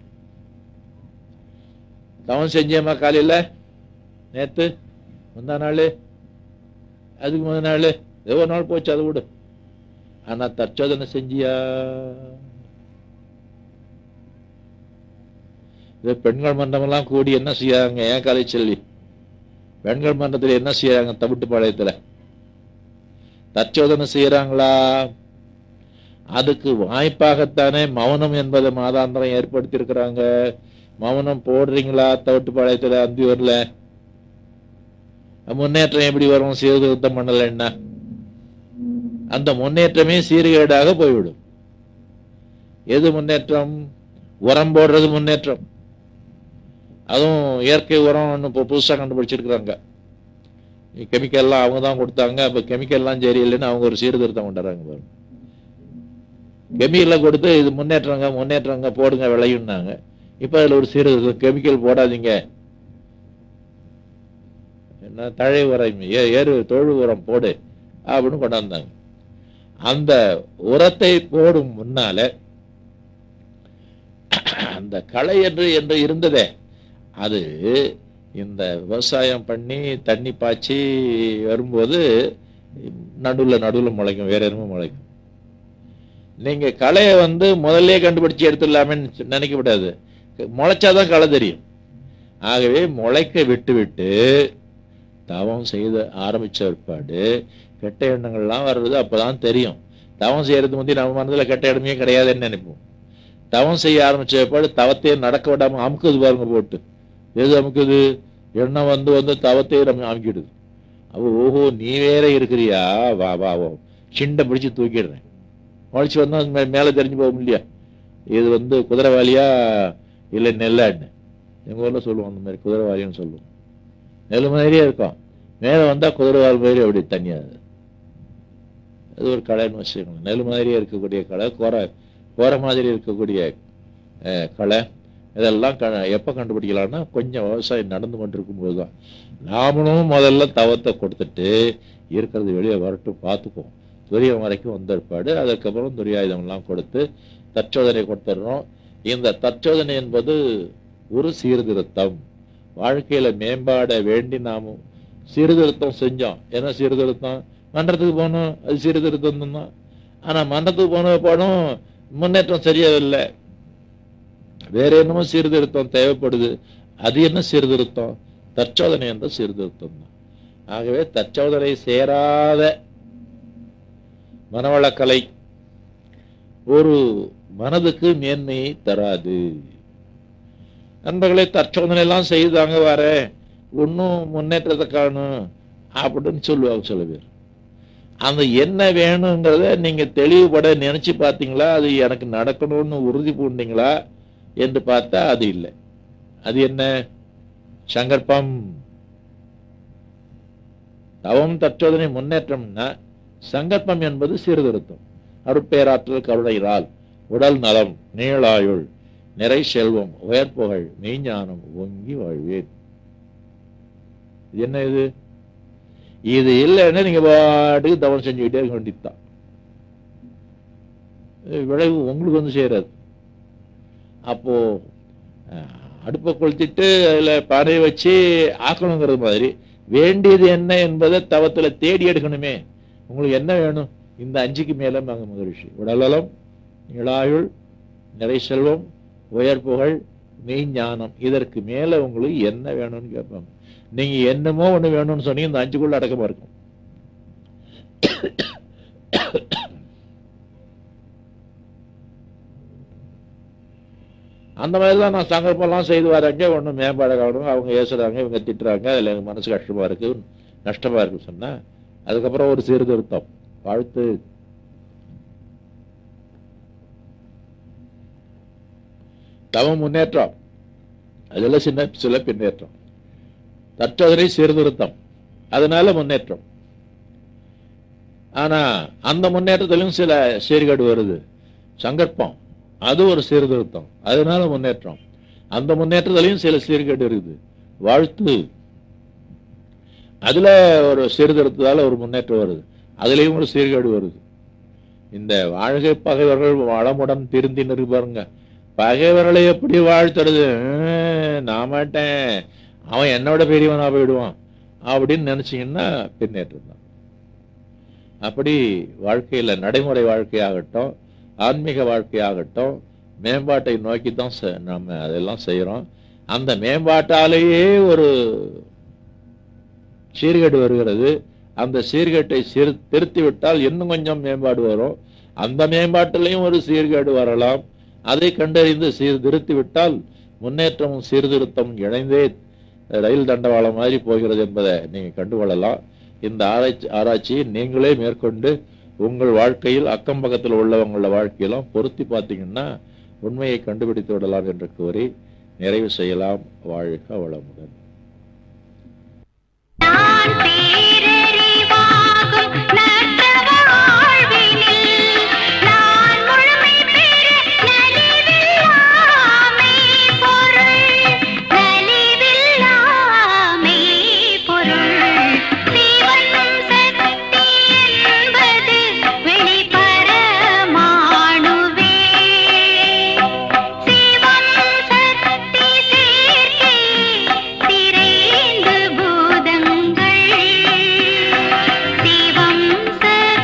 தவம் செஞ்சேம்மா காலையில நேத்து முந்தா நாள் அதுக்கு முத நாள் எவ்வளோ நாள் போச்சு அதை விடு ஆனா தற்சோதனை செஞ்சியா இது பெண்கள் மன்றமெல்லாம் கூடி என்ன செய்யறாங்க ஏன் கலை செல்வி பெண்கள் மன்றத்தில் என்ன செய்யறாங்க தவிட்டு பாளையத்துல தற்சோதனை செய்யறாங்களா அதுக்கு வாய்ப்பாகத்தானே மௌனம் என்பதை மாதாந்திரம் ஏற்படுத்தி இருக்கிறாங்க மௌனம் போடுறீங்களா தவிட்டு பாளையத்துல அந்தியூர்ல முன்னேற்றம் எப்படி வரும் சீர்திருத்தம் பண்ணலைன்னா அந்த முன்னேற்றமே சீர்கேடாக போய்விடும் எது முன்னேற்றம் உரம் போடுறது முன்னேற்றம் அதுவும் இயற்கை உரம் ஒன்று இப்போ புதுசாக கண்டுபிடிச்சிருக்கிறாங்க கெமிக்கல்லாம் அவங்க தான் கொடுத்தாங்க அப்போ கெமிக்கல்லாம் சரியில்லைன்னு அவங்க ஒரு சீர்திருத்தம் கொண்டாடுறாங்க பாருங்க கெமிக்கலை கொடுத்து இது முன்னேற்றங்க முன்னேற்றங்க போடுங்க விளையுன்னாங்க இப்போ அதில் ஒரு சீர்திருத்தம் கெமிக்கல் போடாதீங்க என்ன தழை உரம் ஏ ஏறு தொழு உரம் போடு அப்படின்னு கொண்டாந்தாங்க அந்த உரத்தை போடும் முன்னால அந்த களை என்று என்று இருந்ததே அது இந்த விவசாயம் பண்ணி தண்ணி பாய்ச்சி வரும்போது நடுவில் நடுவில் முளைக்கும் வேற எதுவும் முளைக்கும் நீங்க களையை வந்து முதல்ல கண்டுபிடிச்சு எடுத்துடலாமேன்னு நினைக்க கூடாது முளைச்சாதான் களை தெரியும் ஆகவே முளைக்க விட்டு விட்டு தவம் செய்த ஆரம்பிச்ச பிற்பாடு கெட்ட எண்ணங்கள்லாம் வர்றது அப்பதான் தெரியும் தவம் செய்யறது முந்தி நம்ம மனதில் கெட்ட இடமே கிடையாதுன்னு நினைப்போம் தவம் செய்ய ஆரம்பிச்ச பிற்பாடு தவத்தையே நடக்க விடாம அமுக்குது பாருங்க போட்டு எது அமுக்குது எண்ணம் வந்து வந்து தவத்தையே நம்ம அமுக்கிடுது அப்போ ஓஹோ நீ வேற இருக்கிறியா வா வா வா சிண்டை பிடிச்சு தூக்கிடுறேன் முளைச்சு வந்தா அது மே- மேலே தெரிஞ்சு போகும் இல்லையா இது வந்து குதிரைவாலியா இல்லை நெல்லான்னு எங்க ஊர்ல சொல்லுவோம் அந்த மாதிரி குதிரைவாலின்னு சொல்லுவோம் நெல் மாதிரியே இருக்கும் மேலே வந்தா குதிரைவால் மாதிரி அப்படி தனியா அது அது ஒரு களைன்னு வச்சுக்கோங்க நெல் மாதிரியே இருக்கக்கூடிய களை கோரை கோரை மாதிரி இருக்கக்கூடிய அஹ், களை இதெல்லாம் க எப்போ கண்டுபிடிக்கலாம்னா கொஞ்சம் விவசாயம் நடந்து கொண்டிருக்கும் போது தான் நாமளும் முதல்ல தவத்தை கொடுத்துட்டு இருக்கிறது வெளியே வரட்டும் பார்த்துக்குவோம் துரியம் வரைக்கும் வந்த பிற்பாடு அதுக்கப்புறம் துரியாயுதம்லாம் கொடுத்து தற்சோதனை கொடுத்துடுறோம் இந்த தற்சோதனை என்பது ஒரு சீர்திருத்தம் வாழ்க்கையில மேம்பாட வேண்டி நாமும் சீர்திருத்தம் செஞ்சோம் என்ன சீர்திருத்தம் மன்றத்துக்கு போனோம் அது சீர்திருத்தம் தான் ஆனா மன்றத்துக்கு போன போனோம் முன்னேற்றம் சரியா இல்லை வேற என்னமோ சீர்திருத்தம் தேவைப்படுது அது என்ன சீர்திருத்தம் தற்சோதனை என்ற சீர்திருத்தம் தான் ஆகவே தற்சோதனை சேராத மனவளக்கலை ஒரு மனதுக்கு மேன்மையை தராது நண்பர்களே தற்சோதனை எல்லாம் செய்தாங்க வர ஒன்றும் முன்னேற்றத்தை காணும் அப்படின்னு சொல்லுவாங்க சில பேர் அந்த என்ன வேணுங்கிறத நீங்க தெளிவுபட நினைச்சு பார்த்தீங்களா அது எனக்கு நடக்கணும்னு உறுதி பூண்டீங்களா என்று பார்த்தா அது இல்லை அது என்ன சங்கற்பம் தவம் தற்சோதனை முன்னேற்றம்னா சங்கற்பம் என்பது சீர்திருத்தம் அருட்பேராற்றல் கருணையினால் உடல் நலம் நீளாயுள் நிறை செல்வம் உயர்ப்புகழ் மெய்ஞானம் ஓங்கி வாழ்வேன் இது என்ன இது இது இல்லைன்னா நீங்க பாட்டுக்கு தவம் செஞ்சுக்கிட்டே இருக்க வேண்டியதுதான் இது விளைவு உங்களுக்கு வந்து சேராது அப்போ அஹ், அடுப்பை கொளுத்திட்டு அதுல பானையை வச்சு ஆக்கணுங்கிறது மாதிரி வேண்டியது என்ன என்பதை தவத்துல தேடி எடுக்கணுமே உங்களுக்கு என்ன வேணும் இந்த அஞ்சுக்கு மேல மக மகரிஷி உடல்நலம் இளாயுள் நிறை செல்வம் உயர் புகழ் மெய்ஞானம் இதற்கு மேல உங்களுக்கு என்ன வேணும்னு கேட்பாங்க நீங்க என்னமோ ஒண்ணு வேணும்னு சொன்னீங்க இந்த அஞ்சுக்குள்ள அடக்கமா இருக்கும் அந்த மாதிரி தான் நான் சங்கல்பம்லாம் செய்து வரேங்க ஒன்றும் மேம்பாடு காணும் அவங்க ஏசுறாங்க இவங்க திட்டுறாங்க அதில் எனக்கு மனசு கஷ்டமா இருக்கு நஷ்டமா இருக்கு சொன்னா அதுக்கப்புறம் ஒரு சீர்திருத்தம் வாழ்த்து தவ முன்னேற்றம் அதில் சின்ன சில பின்னேற்றம் தற்றதனை சீர்திருத்தம் அதனால முன்னேற்றம் ஆனா அந்த முன்னேற்றத்திலும் சில சீர்கேடு வருது சங்கற்பம் அது ஒரு சீர்திருத்தம் அதனால முன்னேற்றம் அந்த முன்னேற்றத்திலையும் சில சீர்கேடு இருக்குது வாழ்த்து அதுல ஒரு சீர்திருத்தத்தால ஒரு முன்னேற்றம் வருது அதுலயும் ஒரு சீர்கேடு வருது இந்த வாழ்கை பகைவர்கள் வளமுடன் திருந்தின்னு பாருங்க பகைவர்களை எப்படி வாழ்த்துறது ஹம், நான் மாட்டேன் அவன் என்னோட பெரியவனா போயிடுவான் அப்படின்னு நினைச்சீங்கன்னா பின்னேற்றம் தான் அப்படி வாழ்க்கையில நடைமுறை வாழ்க்கையாகட்டும் ஆன்மீக வாழ்க்கையாகட்டும் மேம்பாட்டை நோக்கி தான் ச- நம்ம அதெல்லாம் செய்கிறோம் அந்த மேம்பாட்டாலேயே ஒரு சீர்கேடு வருகிறது அந்த சீர்கேட்டை சீர் திருத்தி விட்டால் இன்னும் கொஞ்சம் மேம்பாடு வரும் அந்த மேம்பாட்டிலையும் ஒரு சீர்கேடு வரலாம் அதை கண்டறிந்து சீர்திருத்தி விட்டால் முன்னேற்றமும் சீர்திருத்தமும் இணைந்தே ரயில் தண்டவாளம் மாதிரி போகிறது என்பதை நீங்க கண்டுகொள்ளலாம் இந்த ஆராய்ச்சி ஆராய்ச்சியை நீங்களே மேற்கொண்டு உங்கள் வாழ்க்கையில் அக்கம் பக்கத்தில் உள்ளவங்கள வாழ்க்கையிலும் பொருத்தி பார்த்தீங்கன்னா உண்மையை கண்டுபிடித்து விடலாம் என்று கூறி நிறைவு செய்யலாம் வாழ்க வளமுடன் நான் பேரறிவாகும் நற்றவ வாழ்வினில் நான் முழுமை பெற நலிவில்லாமை பொருள் நலிவில்லாமை பொருள் சிவனும் சக்தி என்பது வெளிப்பரமாணுவே சிவம் சக்தி சேர்க்கை திரைந்து பூதங்கள் சிவம் சக்தி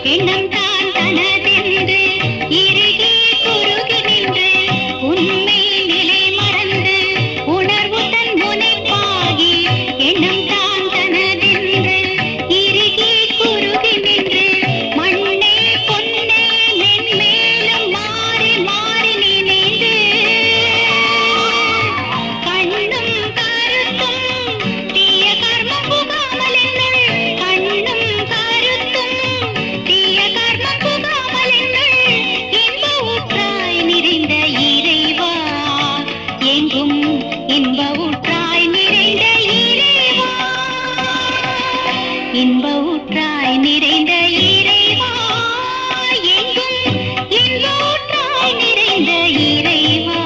எண்ணம் தான் தனதென்று இறுகி குறுகி நின்று உண்மை நிலை மறந்து உணர்வு தன் முனைப்பாகி எண்ணம் தான் தனதென்று இறுகி குறுகி நின்று மண்ணே பொன்னே மென்மேலும் மாறி மாறி நினைந்து கண்ணும் கருத்தும் தீய கர்மம் புகாமல் என்னுள் கண்ணும் கருத்தும் தீய கர்மம் புகாமல் என்னுள் இன்ப ஊற்றாய் நிறைந்த இறைவா எங்கும் இன்ப ஊற்றாய் நிறைந்த இறைவா இன்ப ஊற்றாய் நிறைந்த இறைவா எங்கும் இன்ப ஊற்றாய் நிறைந்த இறைவா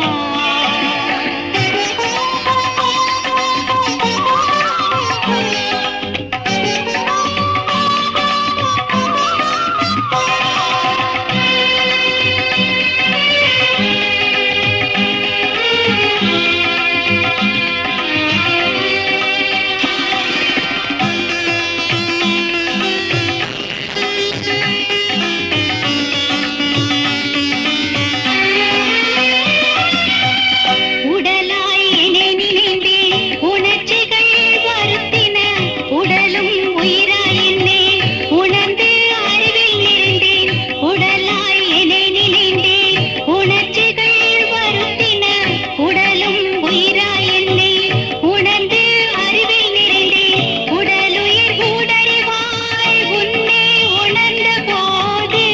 உடலாய் என்னை நினைந்தேன் உணர்ச்சிகள் வருத்தின உடலும் உயிராய் என்னை உணர்ந்து அறிவில் நிறைந்தேன் உடலாய் என்னை நினைந்தேன் உணர்ச்சிகள் வருத்தின உடலும் உயிராய் என்னை உணர்ந்து அறிவில் நிறைந்தேன் உடலுயிர் உடறிவாய் உன்னை உணர்ந்த போது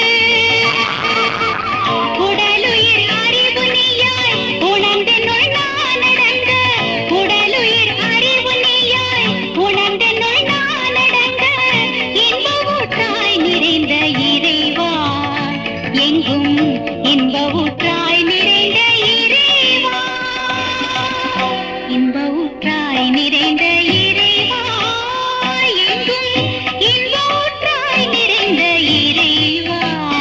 உடலுயிர் அறிவு நீயாய் உணர்ந்தென்னுள் நான் அடங்க உடலுயிர் அறிவு நீயாய் உணர்ந்தென்னுள் நான் அடங்க இன்ப ஊற்றாய் நிறைந்த இறைவா எங்கும் இன்ப ஊற்றாய் நிறைந்த இறைவா இன்ப ஊற்றாய் நிறைந்த இறைவா எங்கும் இன்ப ஊற்றாய் நிறைந்த இறைவா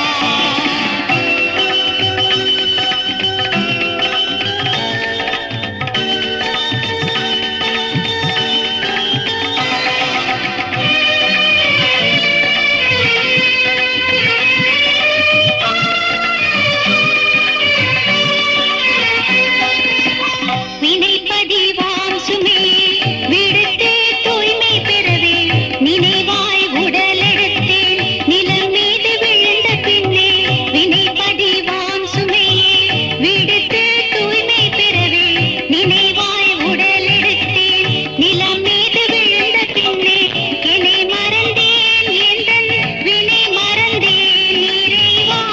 வினைப்பதிவாம் சுமையே விடுத்து தூய்மை பெறவே நினைவாய் உடலெடுத்தேன் நிலம் மீது விழுந்த பின்னே வினைப்பதிவாம் சுமையே விடுத்து தூய்மை பெறவே நினைவாய் உடலெடுத்தேன் நிலம் மீது விழுந்த பின்னே என்னை மறந்தேன் எந்தன் வினை மறந்தேன் இறைவா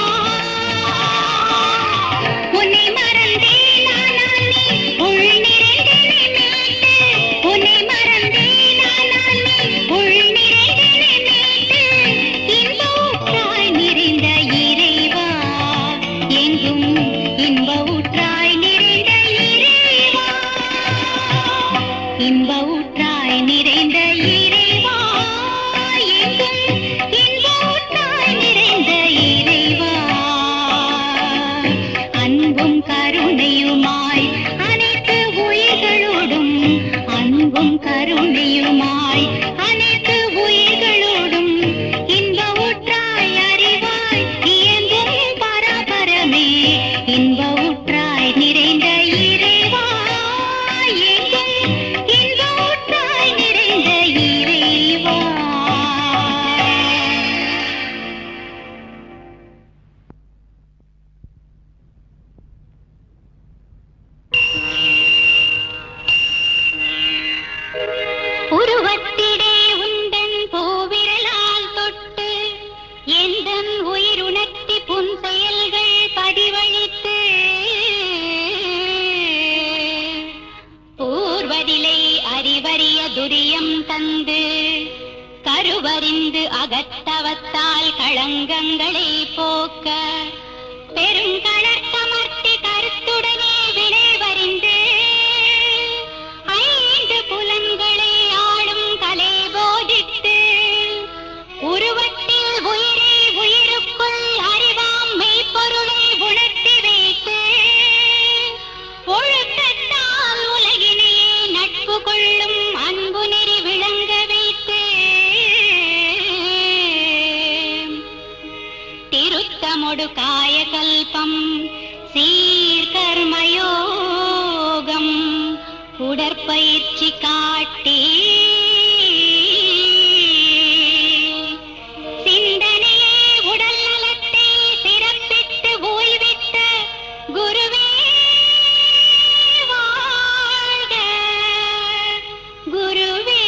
உன்னை மறந்தேன் ஆனால் நீ உள் நிறைந்தெனை மீட்டு உன்னை மறந்தேன் ஆனால் நீ உள் நிறைந்தெனை மீட்டு இன்ப ஊற்றாய் நிறைந்த இறைவா எங்கும் இன்ப ஊற்றாய் நிறைந்த இறைவா இன்ப ஊற்றாய் நிறைந்த இறைவா எங்கும் இன்ப ஊற்றாய் நிறைந்த இறைவா அன்பும் கருணையுமாய் அனைத்து உயிர்களோடும் அன்பும் கருணையுமாய் அனைத்து உயிர்களோடும் இன்ப ஊற்றாய் அறிவாய் இயங்கும் பரபரமே இன்ப ஊற்றாய் நிறைந்த இறைவா எங்கும் இன்ப ஊற்றாய் நிறைந்த இறைவா உருவத்திடே உந்தன் பூவிரலால் தொட்டு எந்தன் உயிருணர்த்தி புன் செயல்கள் பதிவழித்து பூர்வதிலை அறிவறிய துரியம் தந்து கருவறிந்து அகத்தவத்தால் களங்கங்களை போக்க பெருங்கணக்கமர்த்தி கருத்துடனே விளைவறிந்து ஐந்து புலன்களை ஆளும் கலை போதித்து உருவத்தில் உயிரை உயிருக்குள் அறிவாம் மெய்ப்பொருளை உணர்த்தி வைத்து ஒழுக்கத்தால் உலகினையே நட்பு கொள்ளும் அன்பு நெறி விளங்க வைத்து ஞானமோடு காயகல்பம் சீர்கர்மயோகம் உடற்பயிற்சி காட்டி சிந்தனையே உடல் நலத்தை சிறப்பித்து ஓய்வித்த குருவே வாழ்க குருவே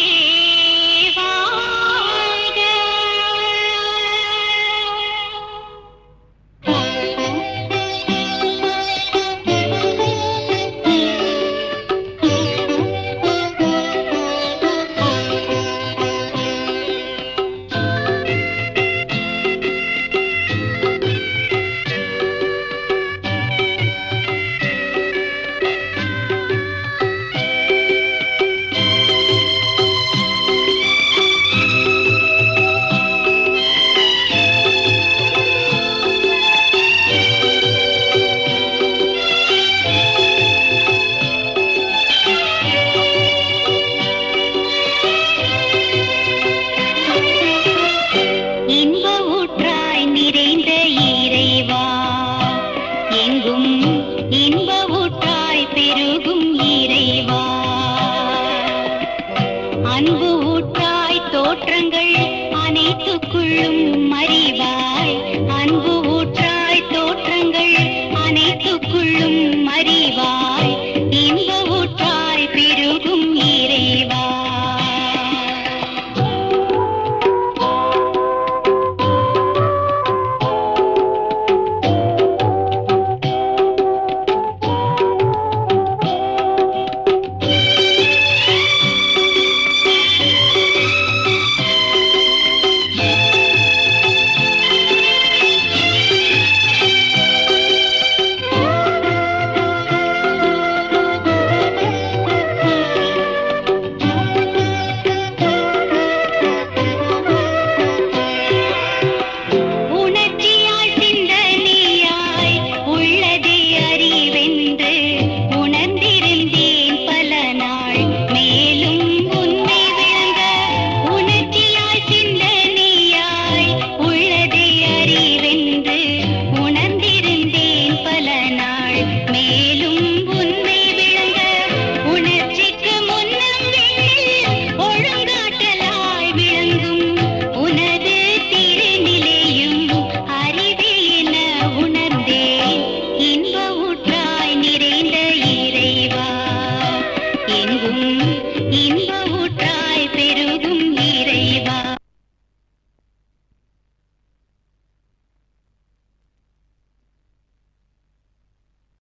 இன்ப ஊற்றாய் நிறைந்த இறைவா எங்கும் இன்ப ஊற்றாய் பெருகும் இறைவா அன்பு ஊற்றாய் தோற்றங்கள் அனைத்துக்குள்ளும் அறிவாய் அன்பு